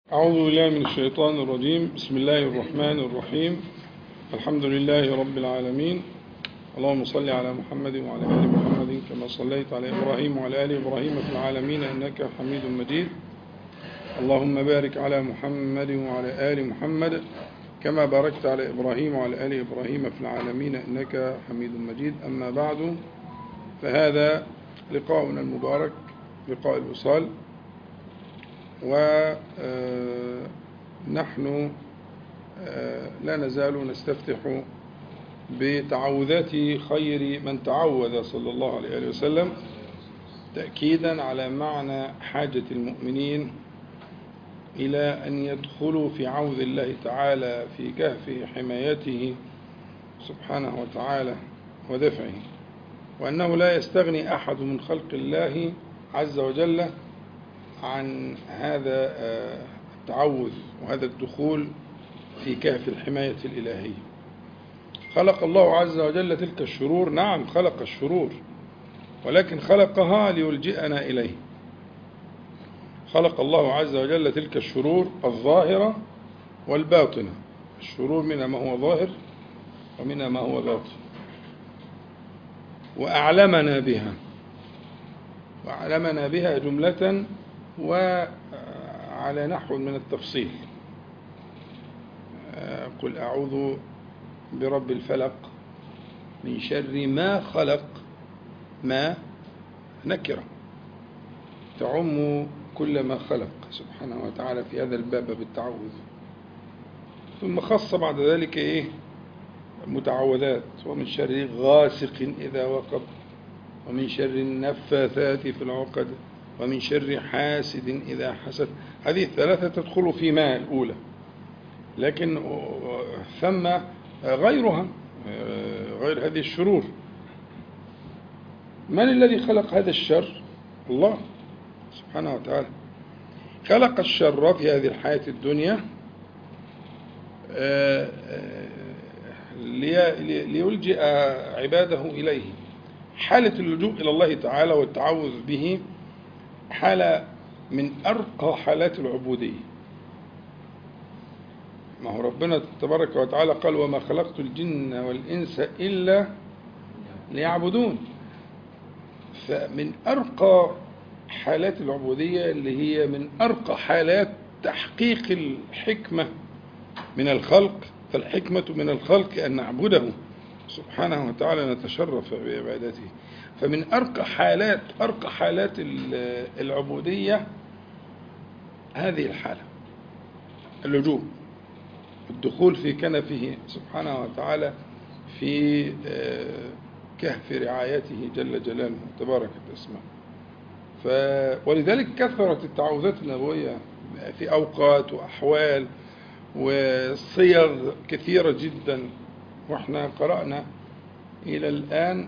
أعوذ بالله من الشيطان الرجيم بسم الله الرحمن الرحيم الحمد لله رب العالمين اللهم صل على محمد وعلى آل محمد كما صليت على إبراهيم وعلى آل إبراهيم في العالمين إنك حميد مجيد اللهم بارك على محمد وعلى آل محمد كما باركت على إبراهيم وعلى آل إبراهيم في العالمين إنك حميد مجيد أما بعد فهذا لقاؤنا المبارك لقاء الوصال ونحن لا نزال نستفتح بتعوذات خير من تعوذ صلى الله عليه وسلم تأكيدا على معنى حاجة المؤمنين إلى أن يدخلوا في عوذ الله تعالى في كهف حمايته سبحانه وتعالى ودفعه وأنه لا يستغني أحد من خلق الله عز وجل عن هذا التعوذ وهذا الدخول في كهف الحماية الإلهية خلق الله عز وجل تلك الشرور نعم خلق الشرور ولكن خلقها ليلجئنا إليه خلق الله عز وجل تلك الشرور الظاهرة والباطنة الشرور منها ما هو ظاهر ومنها ما هو باطن وأعلمنا بها وأعلمنا بها جملة وعلى نحو من التفصيل قل أعوذ برب الفلق من شر ما خلق ما نكرة تعم كل ما خلق سبحانه وتعالى في هذا الباب بالتعوذ ثم خص بعد ذلك إيه متعوذات ومن شر غاسق إذا وقب ومن شر النفاثات في العقد ومن شر حاسد إذا حسد هذه الثلاثة تدخل في ما الأولى لكن ثم غيرها غير هذه الشرور من الذي خلق هذا الشر الله سبحانه وتعالى خلق الشر في هذه الحياة الدنيا ليلجئ عباده إليه حالة اللجوء إلى الله تعالى والتعوذ به حالة من أرقى حالات العبودية ما هو ربنا تبارك وتعالى قال وما خلقت الجن والإنس إلا ليعبدون فمن أرقى حالات العبودية اللي هي من أرقى حالات تحقيق الحكمة من الخلق فالحكمة من الخلق أن نعبده سبحانه وتعالى نتشرف بعبادته فمن أرقى حالات أرقى حالات العبودية هذه الحالة اللجوء الدخول في كنفه سبحانه وتعالى في كهف رعايته جل جلاله تبارك الاسماء ف ولذلك كثرت التعوذات النبوية في أوقات وأحوال وصيغ كثيرة جدا واحنا قرأنا إلى الآن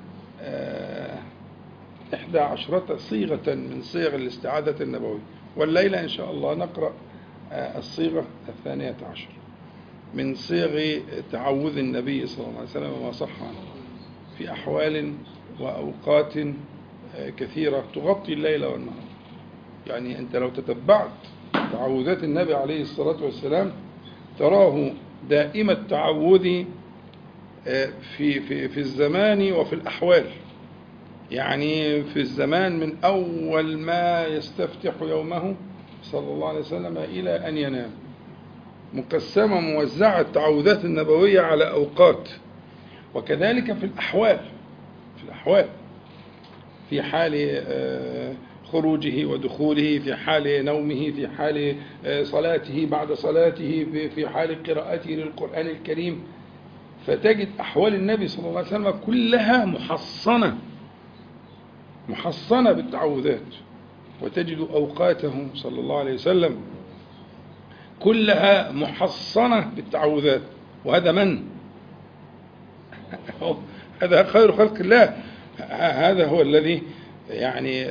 إحدى عشرة صيغة من صيغ الاستعاذة النبوية والليلة إن شاء الله نقرأ الصيغة الثانية عشر من صيغ تعوذ النبي صلى الله عليه وسلم وما صح عنه في أحوال وأوقات كثيرة تغطي الليل والنهار يعني أنت لو تتبعت تعوذات النبي عليه الصلاة والسلام تراه دائم التعوذ في في في الزمان وفي الأحوال يعني في الزمان من أول ما يستفتح يومه صلى الله عليه وسلم إلى أن ينام مقسمة موزعة التعوذات النبوية على أوقات وكذلك في الأحوال في الأحوال في حال خروجه ودخوله في حال نومه في حال صلاته بعد صلاته في حال قراءته للقرآن الكريم فتجد أحوال النبي صلى الله عليه وسلم كلها محصنة محصنة بالتعوذات وتجد أوقاته صلى الله عليه وسلم كلها محصنة بالتعوذات وهذا من؟ هذا خير خلق الله هذا هو الذي يعني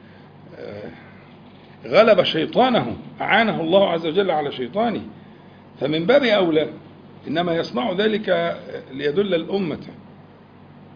غلب شيطانه أعانه الله عز وجل على شيطانه فمن باب أولى إنما يصنع ذلك ليدل الأمة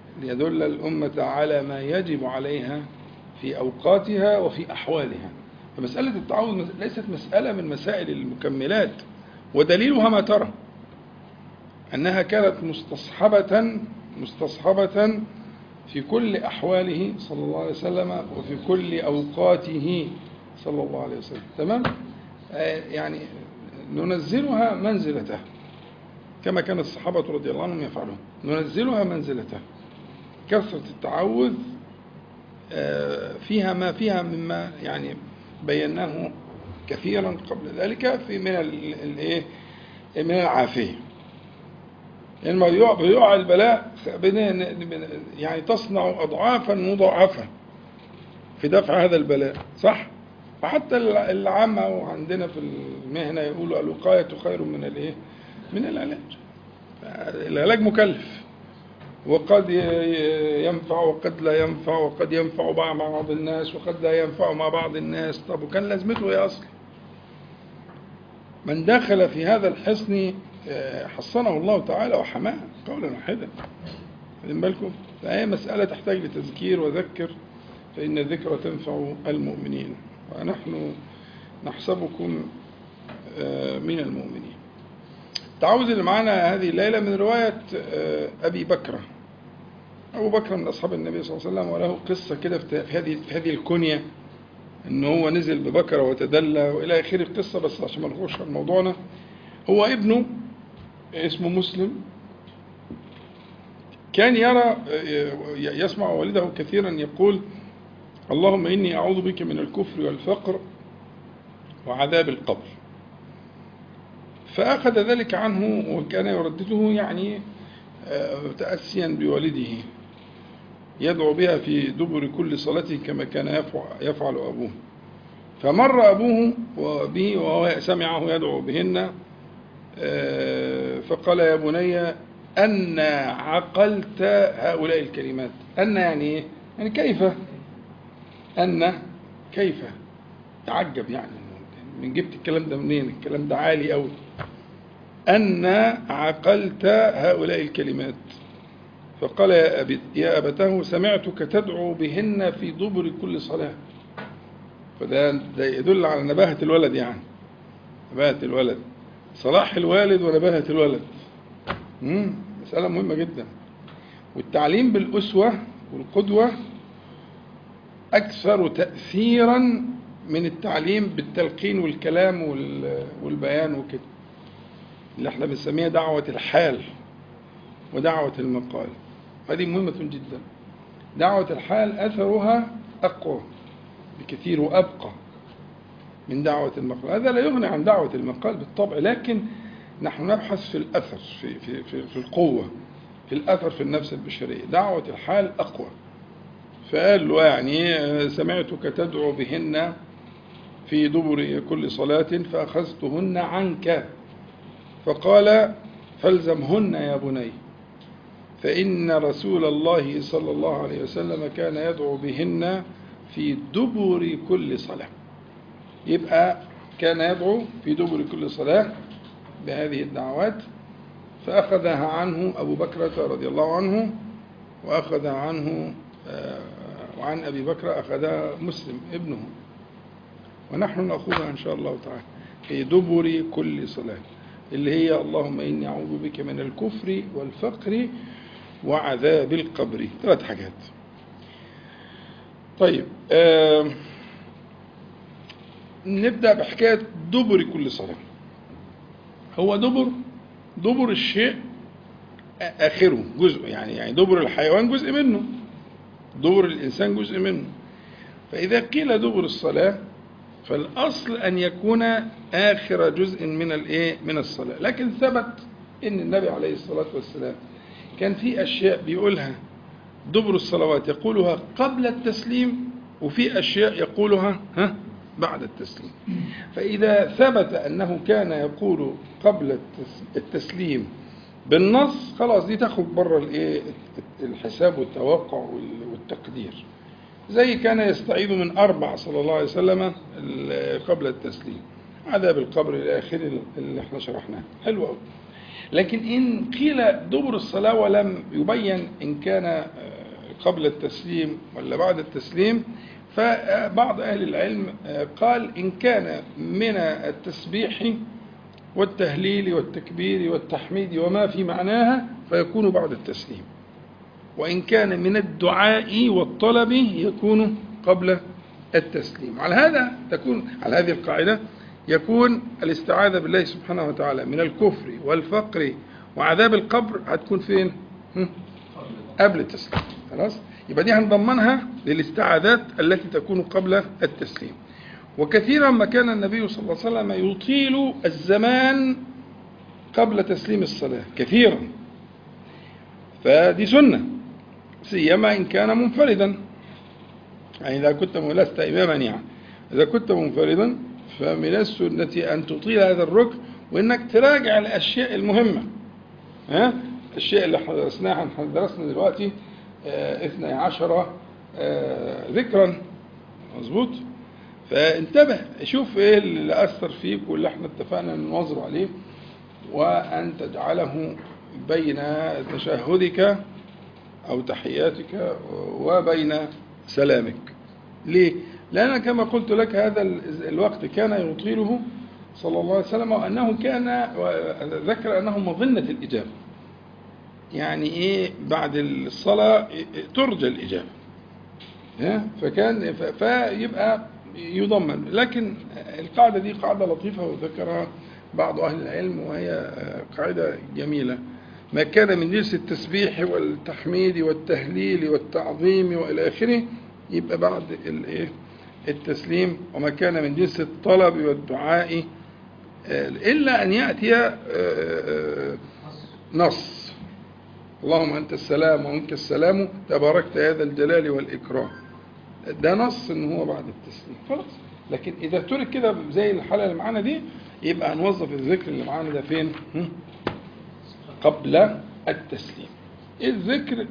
ليدل الأمة على ما يجب عليها في أوقاتها وفي أحوالها فمسألة التعوذ ليست مسألة من مسائل المكملات ودليلها ما ترى أنها كانت مستصحبة مستصحبة في كل أحواله صلى الله عليه وسلم وفي كل أوقاته صلى الله عليه وسلم تمام آه، يعني ننزلها منزلته كما كان الصحابة رضي الله عنهم يفعلون ننزلها منزلته كثرة التعوذ آه، فيها ما فيها مما يعني بيناه كثيرا قبل ذلك في من الايه من العافيه يعني لما يقع البلاء يعني تصنع اضعافا مضاعفه في دفع هذا البلاء صح وحتى العامة وعندنا في المهنة يقولوا الوقاية خير من الايه من العلاج العلاج مكلف وقد ينفع وقد لا ينفع وقد ينفع مع بعض الناس وقد لا ينفع مع بعض الناس طب وكان لازمته ايه اصلا من دخل في هذا الحصن آه، حصنه الله تعالى وحماه قولا واحدا خدين بالكم فهي مسألة تحتاج لتذكير وذكر فإن الذكر تنفع المؤمنين ونحن نحسبكم آه، من المؤمنين التعوذ اللي معانا هذه الليلة من رواية آه، أبي بكرة أبو بكر من أصحاب النبي صلى الله عليه وسلم وله قصة كده في هذه في هذه الكنية إن هو نزل ببكرة وتدلى وإلى آخر القصة بس عشان ما نخش في موضوعنا هو ابنه اسمه مسلم كان يرى يسمع والده كثيرا يقول اللهم إني أعوذ بك من الكفر والفقر وعذاب القبر فأخذ ذلك عنه وكان يردده يعني آه، تأسيا بوالده يدعو بها في دبر كل صلاة كما كان يفعل أبوه فمر أبوه به وهو سمعه يدعو بهن آه، فقال يا بني أن عقلت هؤلاء الكلمات أن يعني إيه؟ يعني كيف أن كيف تعجب يعني من جبت الكلام ده منين الكلام ده عالي أوي أن عقلت هؤلاء الكلمات فقال يا, أبي يا أبتاه سمعتك تدعو بهن في دبر كل صلاة فده ده يدل على نباهة الولد يعني نباهة الولد صلاح الوالد ونباهة الولد مم. مسألة مهمة جدا والتعليم بالأسوة والقدوة أكثر تأثيرا من التعليم بالتلقين والكلام والبيان وكده اللي احنا بنسميها دعوة الحال ودعوة المقال هذه مهمة جدا دعوة الحال أثرها أقوى بكثير وأبقى من دعوة المقال هذا لا يغني عن دعوة المقال بالطبع لكن نحن نبحث في الأثر في, في, في, في القوة في الأثر في النفس البشرية دعوة الحال أقوى فقال له يعني سمعتك تدعو بهن في دبر كل صلاة فأخذتهن عنك فقال فالزمهن يا بني فإن رسول الله صلى الله عليه وسلم كان يدعو بهن في دبر كل صلاة يبقى كان يدعو في دبر كل صلاة بهذه الدعوات فأخذها عنه أبو بكرة رضي الله عنه وأخذها عنه آه، وعن أبي بكر أخذها مسلم ابنه ونحن نأخذها إن شاء الله تعالى في دبر كل صلاة اللي هي اللهم إني أعوذ بك من الكفر والفقر وعذاب القبر ثلاث حاجات طيب آه نبدأ بحكاية دبر كل صلاة هو دبر دبر الشيء آخره جزء يعني يعني دبر الحيوان جزء منه دبر الإنسان جزء منه فإذا قيل دبر الصلاة فالأصل أن يكون آخر جزء من الإيه من الصلاة لكن ثبت إن النبي عليه الصلاة والسلام كان في أشياء بيقولها دبر الصلوات يقولها قبل التسليم وفي أشياء يقولها ها بعد التسليم فإذا ثبت أنه كان يقول قبل التسليم بالنص خلاص دي تخرج بره الايه الحساب والتوقع والتقدير زي كان يستعيذ من أربع صلى الله عليه وسلم قبل التسليم عذاب القبر إلى آخره اللي احنا شرحناه حلو قوي لكن إن قيل دبر الصلاة ولم يبين إن كان آه، قبل التسليم ولا بعد التسليم فبعض أهل العلم قال إن كان من التسبيح والتهليل والتكبير والتحميد وما في معناها فيكون بعد التسليم وإن كان من الدعاء والطلب يكون قبل التسليم على هذا تكون على هذه القاعدة يكون الاستعاذة بالله سبحانه وتعالى من الكفر والفقر وعذاب القبر هتكون فين؟ هم؟ قبل التسليم خلاص؟ يبقى دي هنضمنها للاستعاذات التي تكون قبل التسليم وكثيرا ما كان النبي صلى الله عليه وسلم يطيل الزمان قبل تسليم الصلاة كثيرا فدي سنة سيما إن كان منفردا يعني إذا كنت لست إماما يعني إذا كنت منفردا فمن السنة أن تطيل هذا الركن وإنك تراجع الأشياء المهمة ها الشيء اللي درسناها درسنا دلوقتي اثني عشر آه ذكرا مظبوط فانتبه شوف ايه اللي اثر فيك واللي احنا اتفقنا ان نواظب عليه وان تجعله بين تشهدك او تحياتك وبين سلامك ليه لان كما قلت لك هذا الوقت كان يطيله صلى الله عليه وسلم وانه كان ذكر انه مظنه الاجابه يعني ايه بعد الصلاة ترجى الإجابة فكان فيبقى يضمن لكن القاعدة دي قاعدة لطيفة وذكرها بعض أهل العلم وهي قاعدة جميلة ما كان من جنس التسبيح والتحميد والتهليل والتعظيم وإلى آخره يبقى بعد التسليم وما كان من جنس الطلب والدعاء إلا أن يأتي نص اللهم أنت السلام ومنك السلام تباركت يا ذا الجلال والإكرام ده نص ان هو بعد التسليم خلاص لكن اذا ترك كده زي الحاله اللي معانا دي يبقى هنوظف الذكر اللي معانا ده فين قبل التسليم الذكر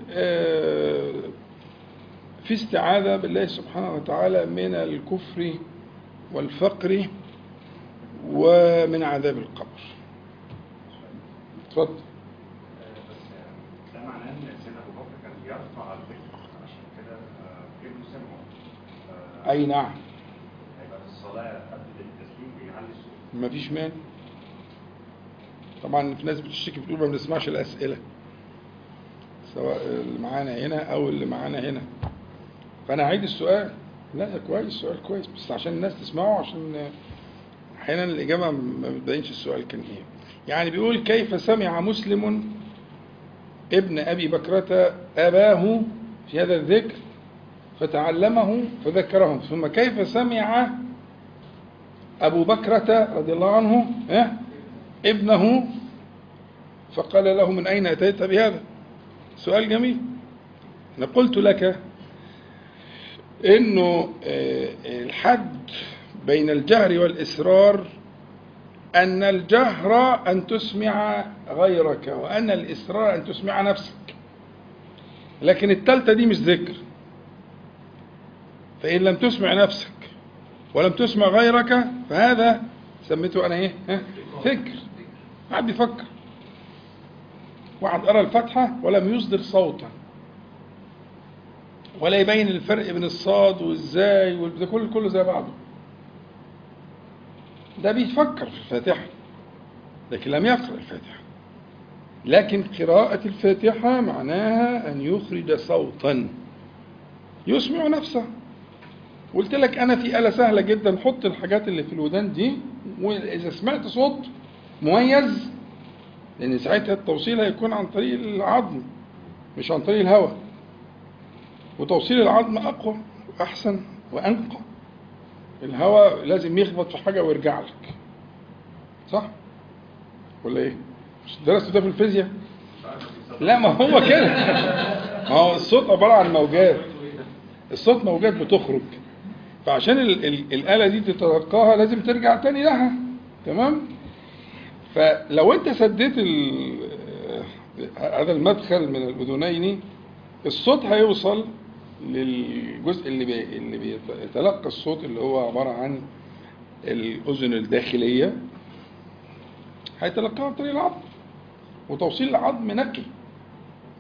في استعاذة بالله سبحانه وتعالى من الكفر والفقر ومن عذاب القبر اتفضل ده معناه ان سيدنا ابو بكر كان بيرفع الذكر عشان كده ابنه سمعه اي نعم هيبقى في الصلاه قبل التسليم بيعلي الصوت مفيش مانع طبعا في ناس بتشتكي بتقول ما بنسمعش الاسئله سواء اللي معانا هنا او اللي معانا هنا فانا هعيد السؤال لا ده كويس سؤال كويس بس عشان الناس تسمعه عشان احيانا الاجابه ما بتبينش السؤال كان ايه يعني بيقول كيف سمع مسلم ابن ابي بكرة اباه في هذا الذكر فتعلمه فذكره ثم كيف سمع ابو بكرة رضي الله عنه اه ابنه فقال له من اين اتيت بهذا سؤال جميل انا قلت لك انه الحد بين الجهر والإسرار أن الجهر أن تسمع غيرك وأن الإسرار أن تسمع نفسك لكن التالتة دي مش ذكر فإن لم تسمع نفسك ولم تسمع غيرك فهذا سميته أنا إيه ها؟ فكر قاعد يفكر واحد قرأ الفتحة ولم يصدر صوتا ولا يبين الفرق بين الصاد والزاي وده كله كله زي بعضه ده بيفكر في الفاتحة لكن لم يقرأ الفاتحة لكن قراءة الفاتحة معناها أن يخرج صوتا يسمع نفسه قلت لك أنا في آلة سهلة جدا حط الحاجات اللي في الودان دي وإذا سمعت صوت مميز لأن ساعتها التوصيل هيكون عن طريق العظم مش عن طريق الهواء وتوصيل العظم أقوى وأحسن وأنقى الهواء لازم يخبط في حاجة ويرجع لك صح ولا ايه مش درست ده في الفيزياء لا ما هو كده ما هو الصوت عبارة عن موجات الصوت موجات بتخرج فعشان ال ال الآلة دي تتلقاها لازم ترجع تاني لها تمام فلو انت سديت هذا المدخل من الأذنين الصوت هيوصل للجزء اللي بي اللي بيتلقى الصوت اللي هو عبارة عن الأذن الداخلية هيتلقاها عن طريق العظم وتوصيل العظم نقي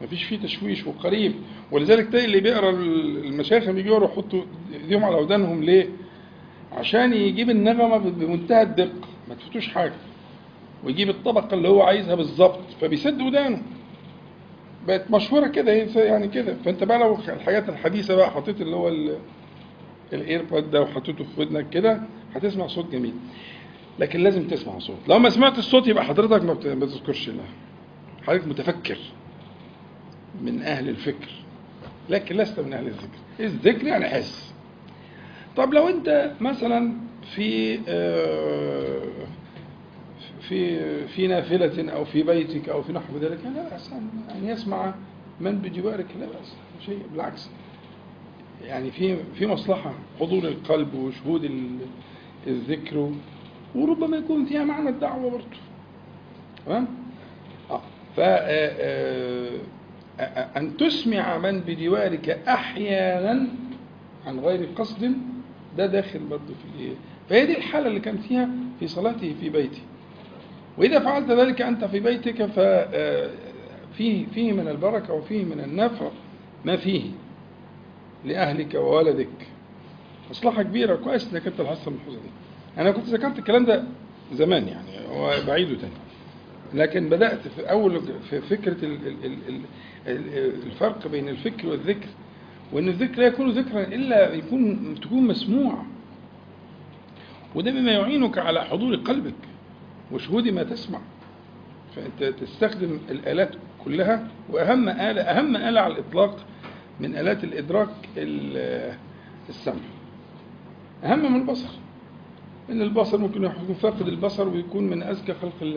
مفيش فيه تشويش وقريب ولذلك تلاقي اللي بيقرا المشايخ لما بيجوا يحطوا ايديهم على ودانهم ليه؟ عشان يجيب النغمه بمنتهى الدقه ما تفوتوش حاجه ويجيب الطبقه اللي هو عايزها بالظبط فبيسد ودانه بقت مشهوره كده هي يعني كده فانت بقى لو الحاجات الحديثه بقى حطيت اللي هو ال- الايربود ده وحطيته في ودنك كده هتسمع صوت جميل لكن لازم تسمع صوت لو ما سمعت الصوت يبقى حضرتك ما بت- ما بتذكرش الله حضرتك متفكر من اهل الفكر لكن لست من اهل الذكر الذكر يعني حس طب لو انت مثلا في آه، في في نافلة أو في بيتك أو في نحو ذلك لا بأس أن- أن يسمع من بجوارك لا بأس شيء بالعكس يعني في في مصلحة حضور القلب وشهود ال- الذكر وربما يكون فيها معنى الدعوة برضه تمام؟ اه ف آه، آه، آه، أن تسمع من بجوارك أحيانا عن غير قصد ده داخل برضه في الايه فهي دي الحالة اللي كان فيها في صلاته في بيته وإذا فعلت ذلك أنت في بيتك ففيه فيه من البركة وفيه من النفع ما فيه لأهلك وولدك مصلحة كبيرة كويس إنك أنت الحصة الملحوظة دي أنا كنت ذكرت الكلام ده زمان يعني هو بعيده تاني لكن بدأت في أول في فكرة ال- ال- ال- ال- ال- الفرق بين الفكر والذكر وأن الذكر لا يكون ذكرا إلا يكون تكون مسموع وده مما يعينك على حضور قلبك وشهود ما تسمع فأنت تستخدم الآلات كلها وأهم آلة أهم آلة على الإطلاق من آلات الإدراك ال- السمع أهم من البصر إن البصر ممكن يكون فاقد البصر ويكون من أذكى خلق الله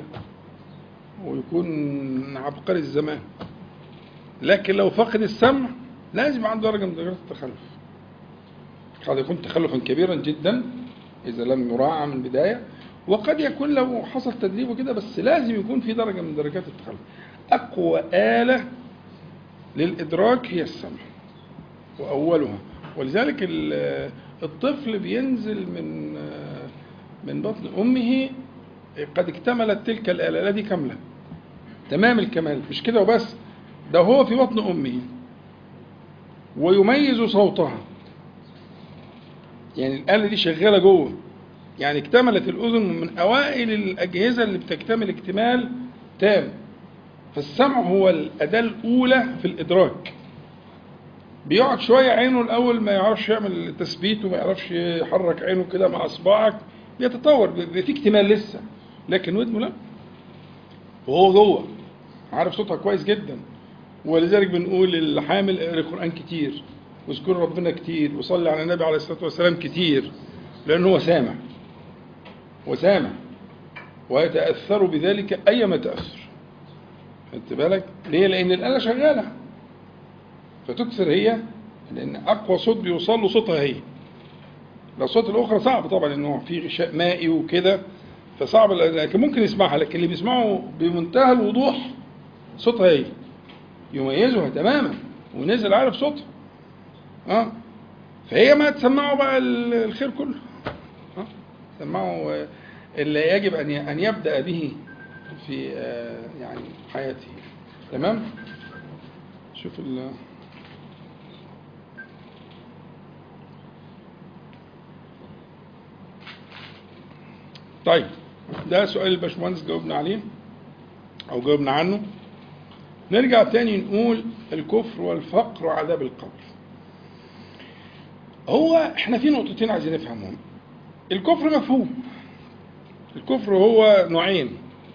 ويكون عبقري الزمان لكن لو فقد السمع لازم عنده درجة من درجات التخلف قد يكون تخلفا كبيرا جدا إذا لم يراعى من البداية وقد يكون لو حصل تدريبه كده بس لازم يكون في درجة من درجات التخلف أقوى آلة للإدراك هي السمع وأولها ولذلك ال- الطفل بينزل من من بطن أمه قد اكتملت تلك الآلة دي كاملة تمام الكمال مش كده وبس ده هو في بطن أمه ويميز صوتها يعني الآلة دي شغالة جوه يعني اكتملت الأذن من أوائل الأجهزة اللي بتكتمل اكتمال تام فالسمع هو الأداة الأولى في الإدراك بيقعد شوية عينه الأول ما يعرفش يعمل تثبيت وما يعرفش يحرك عينه كده مع أصبعك بيتطور بيبقى في اكتمال لسه لكن ودنه لا وهو جوه عارف صوتها كويس جدا ولذلك بنقول للحامل اقرا القرآن كتير واذكر ربنا كتير وصلي على النبي عليه الصلاة والسلام كتير لأنه هو سامع وسامع ويتأثر بذلك أيما تأثر خدت بالك ليه لأن الآلة شغالة فتكثر هي لأن أقوى صوت بيوصل له صوتها هي الأصوات الأخرى صعب طبعا إنه في غشاء مائي وكده فصعب لكن ممكن يسمعها لكن اللي بيسمعه بمنتهى الوضوح صوتها هي يميزها تماما ونزل عارف صوتها اه فهي ما تسمعه بقى ال- الخير كله اه سمعه اللي يجب ان ي- ان يبدا به في آه، يعني حياته تمام شوف ال طيب ده سؤال الباشمهندس جاوبنا عليه او جاوبنا عنه نرجع تاني نقول الكفر والفقر وعذاب القبر هو احنا في نقطتين عايزين نفهمهم الكفر مفهوم الكفر هو نوعين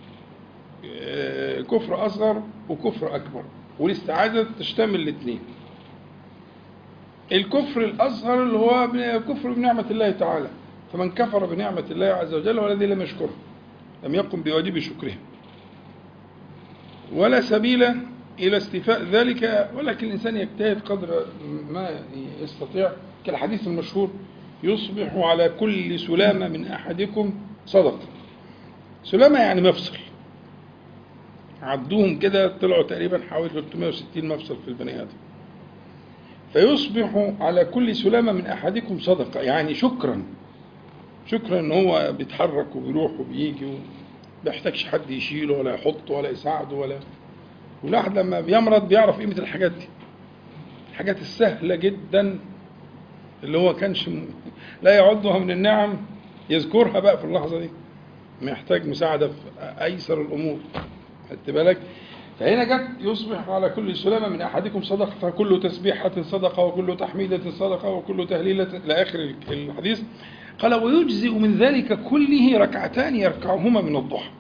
آه، كفر اصغر وكفر اكبر والاستعاذه تشتمل الاثنين الكفر الاصغر اللي هو بن- كفر بنعمه الله تعالى فمن كفر بنعمه الله عز وجل والذي لم يشكره لم يقم بواجب شكره ولا سبيل إلى استيفاء ذلك ولكن الإنسان يجتهد قدر ما يستطيع كالحديث المشهور يصبح على كل سلامة من أحدكم صدقة سلامة يعني مفصل عدوهم كده طلعوا تقريبا حوالي 360 مفصل في البني آدم فيصبح على كل سلامة من أحدكم صدقة يعني شكرا شكرا ان هو بيتحرك وبيروح وبيجي وما بيحتاجش حد يشيله ولا يحطه ولا يساعده ولا والواحد لما بيمرض بيعرف قيمة الحاجات دي الحاجات السهلة جدا اللي هو كانش م- لا يعدها من النعم يذكرها بقى في اللحظة دي محتاج مساعدة في أيسر الأمور خدت بالك فهنا جت يصبح على كل سلامة من أحدكم صدقة فكل تسبيحة صدقة وكل تحميدة صدقة وكل تهليلة إلى آخر الحديث قال ويجزئ من ذلك كله ركعتان يركعهما من الضحى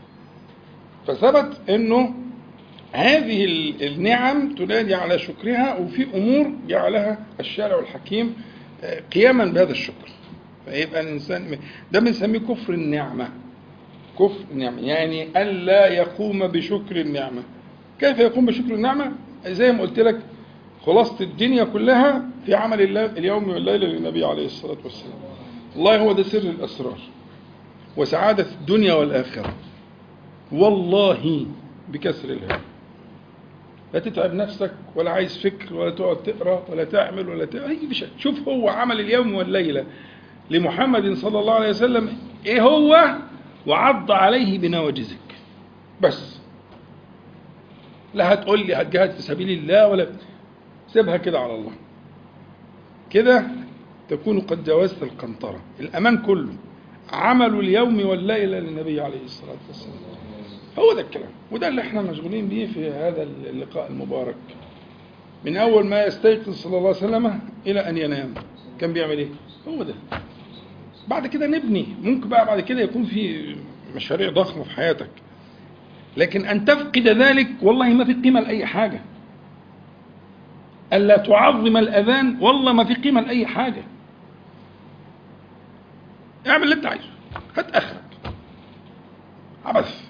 فثبت أنه هذه ال- النعم تنادي على شكرها وفي أمور جعلها الشارع الحكيم آه، قياما بهذا الشكر فيبقى الإنسان ده بنسميه كفر النعمة كفر النعمة يعني ألا يقوم بشكر النعمة كيف يقوم بشكر النعمة زي ما قلت لك خلاصة الدنيا كلها في عمل الله اليوم والليلة للنبي عليه الصلاة والسلام والله هو ده سر الأسرار وسعادة الدنيا والآخرة والله بكسر الهاء لا تتعب نفسك ولا عايز فكر ولا تقعد تقرا ولا تعمل ولا ت... أي شيء شوف هو عمل اليوم والليله لمحمد صلى الله عليه وسلم ايه هو وعض عليه بنواجذك بس لا هتقول لي هتجاهد في سبيل الله ولا سيبها كده على الله كده تكون قد جاوزت القنطرة الأمان كله عمل اليوم والليلة للنبي عليه الصلاة والسلام هو ده الكلام وده اللي احنا مشغولين بيه في هذا اللقاء المبارك من أول ما يستيقظ صلى الله عليه وسلم إلى أن ينام كان بيعمل إيه؟ هو ده بعد كده نبني ممكن بقى بعد كده يكون في مشاريع ضخمة في حياتك لكن أن تفقد ذلك والله ما في قيمة لأي حاجة ألا تعظم الأذان والله ما في قيمة لأي حاجة اعمل اللي أنت عايزه هات آخرك عبث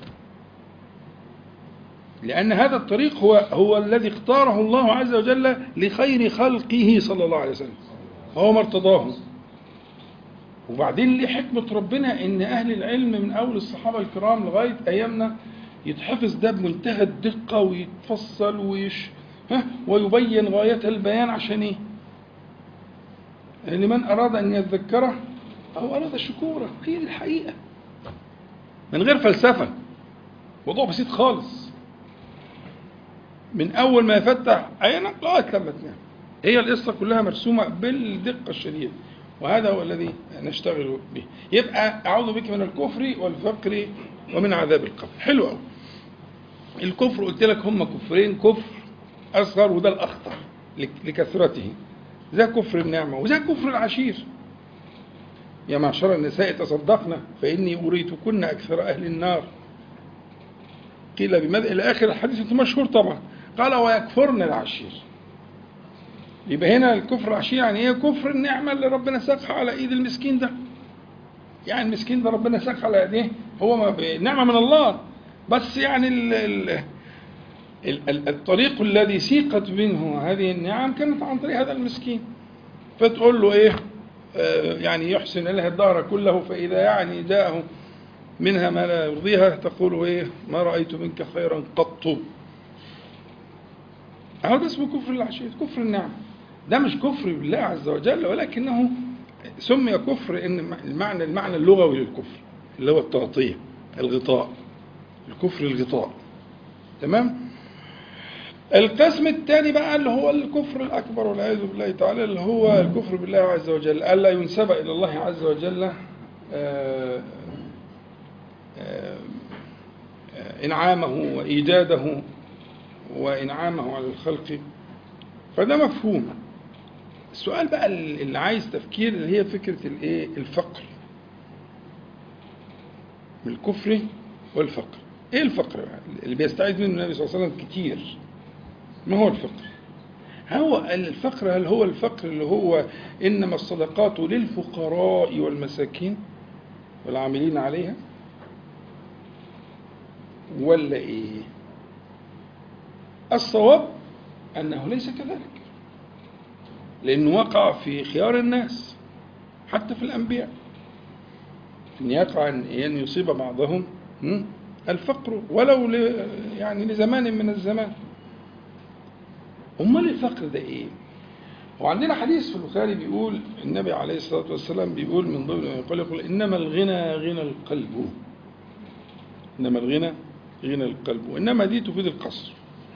لأن هذا الطريق هو هو الذي اختاره الله عز وجل لخير خلقه صلى الله عليه وسلم وهو ما ارتضاه وبعدين ليه حكمة ربنا إن أهل العلم من أول الصحابة الكرام لغاية أيامنا يتحفظ ده بمنتهى الدقة ويتفصل ويش ها ويبين غاية البيان عشان إيه؟ لمن أراد أن يتذكره أو أراد شكوره هي دي الحقيقة من غير فلسفة موضوع بسيط خالص من أول ما يفتح عينك لغاية لما تنام هي القصة كلها مرسومة بالدقة الشديدة وهذا هو الذي نشتغل به يبقى أعوذ بك من الكفر والفقر ومن عذاب القبر حلو قوي الكفر قلت لك هم كفرين كفر أصغر وده الأخطر لكثرته ذا كفر النعمة وذا كفر العشير يا معشر النساء تصدقنا فإني أريتكن أكثر أهل النار قيل بماذا إلى آخر الحديث مشهور طبعا قال ويكفرن العشير يبقى هنا الكفر العشير يعني ايه كفر النعمة اللي ربنا ساقها على ايد المسكين ده يعني المسكين ده ربنا ساقها على ايديه هو ما نعمة من الله بس يعني ال ال ال الطريق الذي سيقت منه هذه النعم كانت عن طريق هذا المسكين فتقول له ايه آه يعني يحسن لها الدهر كله فإذا يعني جاءه منها ما لا يرضيها تقول ايه ما رأيت منك خيرا قط هذا اسمه كفر العشير كفر النعمة ده مش كفر بالله عز وجل ولكنه سمي كفر ان المعنى المعنى اللغوي للكفر اللي هو التغطية الغطاء الكفر الغطاء تمام القسم الثاني بقى اللي هو الكفر الأكبر والعياذ بالله تعالى اللي هو الكفر بالله عز وجل ألا ينسب إلى الله عز وجل آآ آآ إنعامه وإيجاده وإنعامه على الخلق فده مفهوم السؤال بقى اللي عايز تفكير اللي هي فكرة الايه الفقر من الكفر والفقر ايه الفقر اللي بيستعيذ منه النبي صلى الله عليه وسلم كتير ما هو الفقر هو الفقر هل هو الفقر اللي هو انما الصدقات للفقراء والمساكين والعاملين عليها ولا ايه الصواب انه ليس كذلك لأنه وقع في خيار الناس حتى في الأنبياء أن يقع أن يصيب بعضهم الفقر ولو يعني لزمان من الزمان أمال الفقر ده إيه؟ وعندنا حديث في البخاري بيقول النبي عليه الصلاة والسلام بيقول من ضمن ما يقول يقول إنما الغنى غنى القلب إنما الغنى غنى القلب وإنما دي تفيد القصر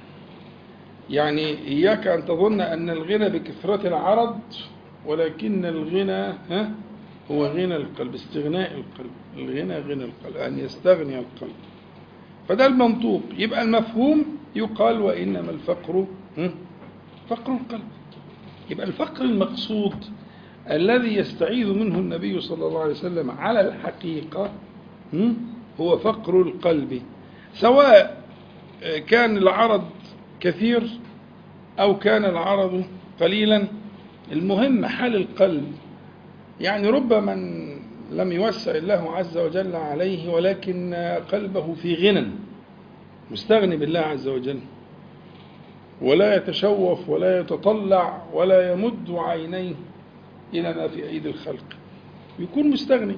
يعني إياك أن تظن أن الغنى بكثرة العرض ولكن الغنى ها هو غنى القلب استغناء القلب الغنى غنى القلب أن يستغني القلب فده المنطوق يبقى المفهوم يقال وإنما الفقر هم؟ فقر القلب يبقى الفقر المقصود الذي يستعيذ منه النبي صلى الله عليه وسلم على الحقيقة هم؟ هو فقر القلب سواء كان العرض كثير أو كان العرض قليلا المهم حال القلب يعني رب من لم يوسع الله عز وجل عليه ولكن قلبه في غنى مستغني بالله عز وجل ولا يتشوف ولا يتطلع ولا يمد عينيه إلى ما في أيدي الخلق يكون مستغني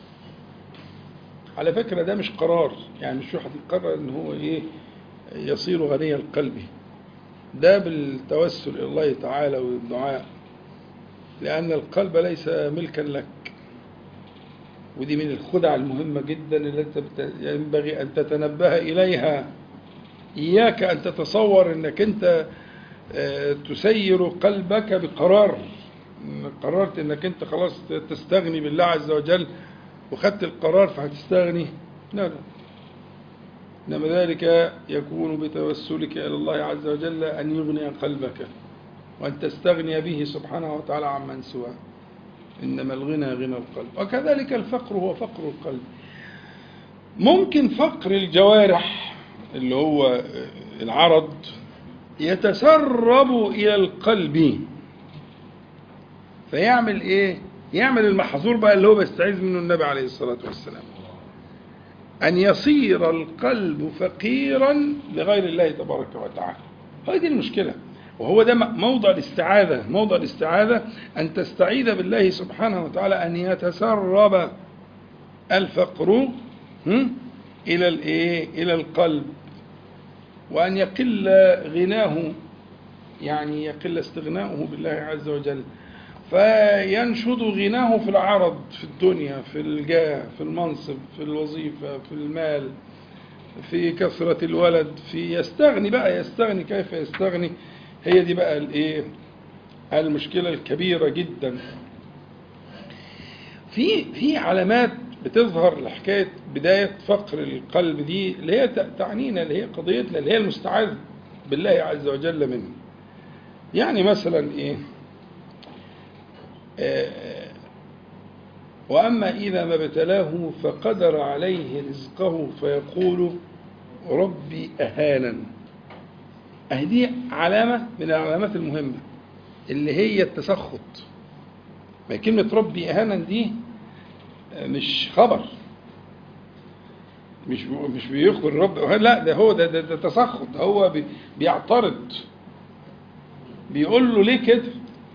على فكرة ده مش قرار يعني مش واحد يقرر ان هو ايه يصير غني القلب ده بالتوسل إلى الله تعالى والدعاء لأن القلب ليس ملكا لك ودي من الخدع المهمة جدا التي ينبغي أن تتنبه إليها إياك أن تتصور أنك أنت تسير قلبك بقرار قررت أنك أنت خلاص تستغني بالله عز وجل وخدت القرار فهتستغني لا لا إنما ذلك يكون بتوسلك إلى الله عز وجل أن يغني قلبك وأن تستغني به سبحانه وتعالى عمن سواه إنما الغنى غنى القلب وكذلك الفقر هو فقر القلب ممكن فقر الجوارح اللي هو العرض يتسرب إلى القلب فيعمل إيه؟ يعمل المحظور بقى اللي هو بيستعيذ منه النبي عليه الصلاة والسلام أن يصير القلب فقيرا لغير الله تبارك وتعالى هذه المشكلة وهو ده موضع الاستعاذة موضع الاستعاذة أن تستعيذ بالله سبحانه وتعالى أن يتسرب الفقر إلى الإيه؟ إلى القلب وأن يقل غناه يعني يقل استغناؤه بالله عز وجل فينشد غناه في العرض في الدنيا في الجاه في المنصب في الوظيفة في المال في كثرة الولد في يستغني بقى يستغني كيف يستغني هي دي بقى الايه المشكلة الكبيرة جدا في في علامات بتظهر لحكاية بداية فقر القلب دي اللي هي تعنينا اللي هي قضيتنا اللي هي المستعاذ بالله عز وجل منه يعني مثلا ايه آه وأما إذا ما ابتلاه فقدر عليه رزقه فيقول ربي أهانا أهدي علامة من العلامات المهمة اللي هي التسخط ما كلمة ربي أهانا دي مش خبر مش مش بيخبر الرب لا ده هو ده, ده, ده تسخط هو بي بيعترض بيقول له ليه كده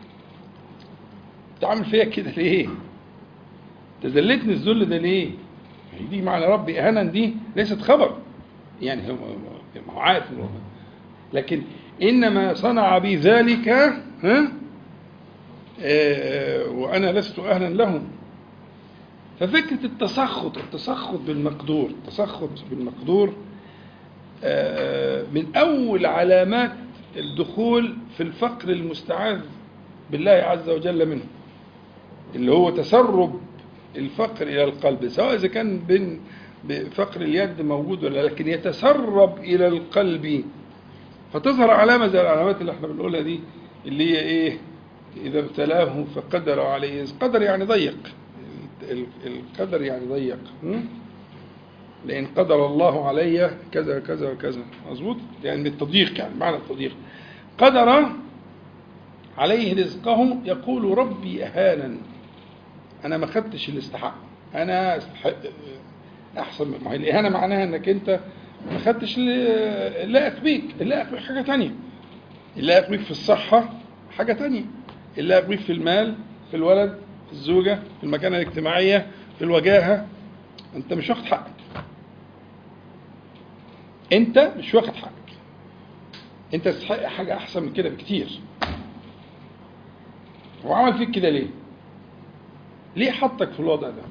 تعمل فيا كده ليه تذلتني الذل ده ليه دي معنى ربي اهانا دي ليست خبر يعني هو هو عارف لكن انما صنع بي ذلك ها آه وانا لست اهلا له ففكره التسخط التسخط بالمقدور التسخط بالمقدور آه من اول علامات الدخول في الفقر المستعاذ بالله عز وجل منه اللي هو تسرب الفقر إلى القلب سواء إذا كان بين فقر اليد موجود ولا لكن يتسرب إلى القلب فتظهر علامة زي العلامات اللي احنا بنقولها دي اللي هي إيه إذا ابتلاه فقدر عليه قدر يعني ضيق القدر يعني ضيق لأن قدر الله علي كذا كذا وكذا مظبوط يعني التضييق يعني معنى التضييق قدر عليه رزقه يقول ربي أهانا أنا ما خدتش اللي استحق أنا استحق أحسن من ما هي الإهانة معناها إنك أنت ما خدتش اللي لائق بيك اللائق بيك حاجة تانية اللائق بيك في الصحة حاجة تانية اللائق بيك في المال في الولد في الزوجة في المكانة الاجتماعية في الوجاهة أنت مش واخد حقك أنت مش واخد حقك أنت تستحق حاجة أحسن من كده بكتير هو عمل فيك كده ليه؟ ليه حطك في الوضع ده؟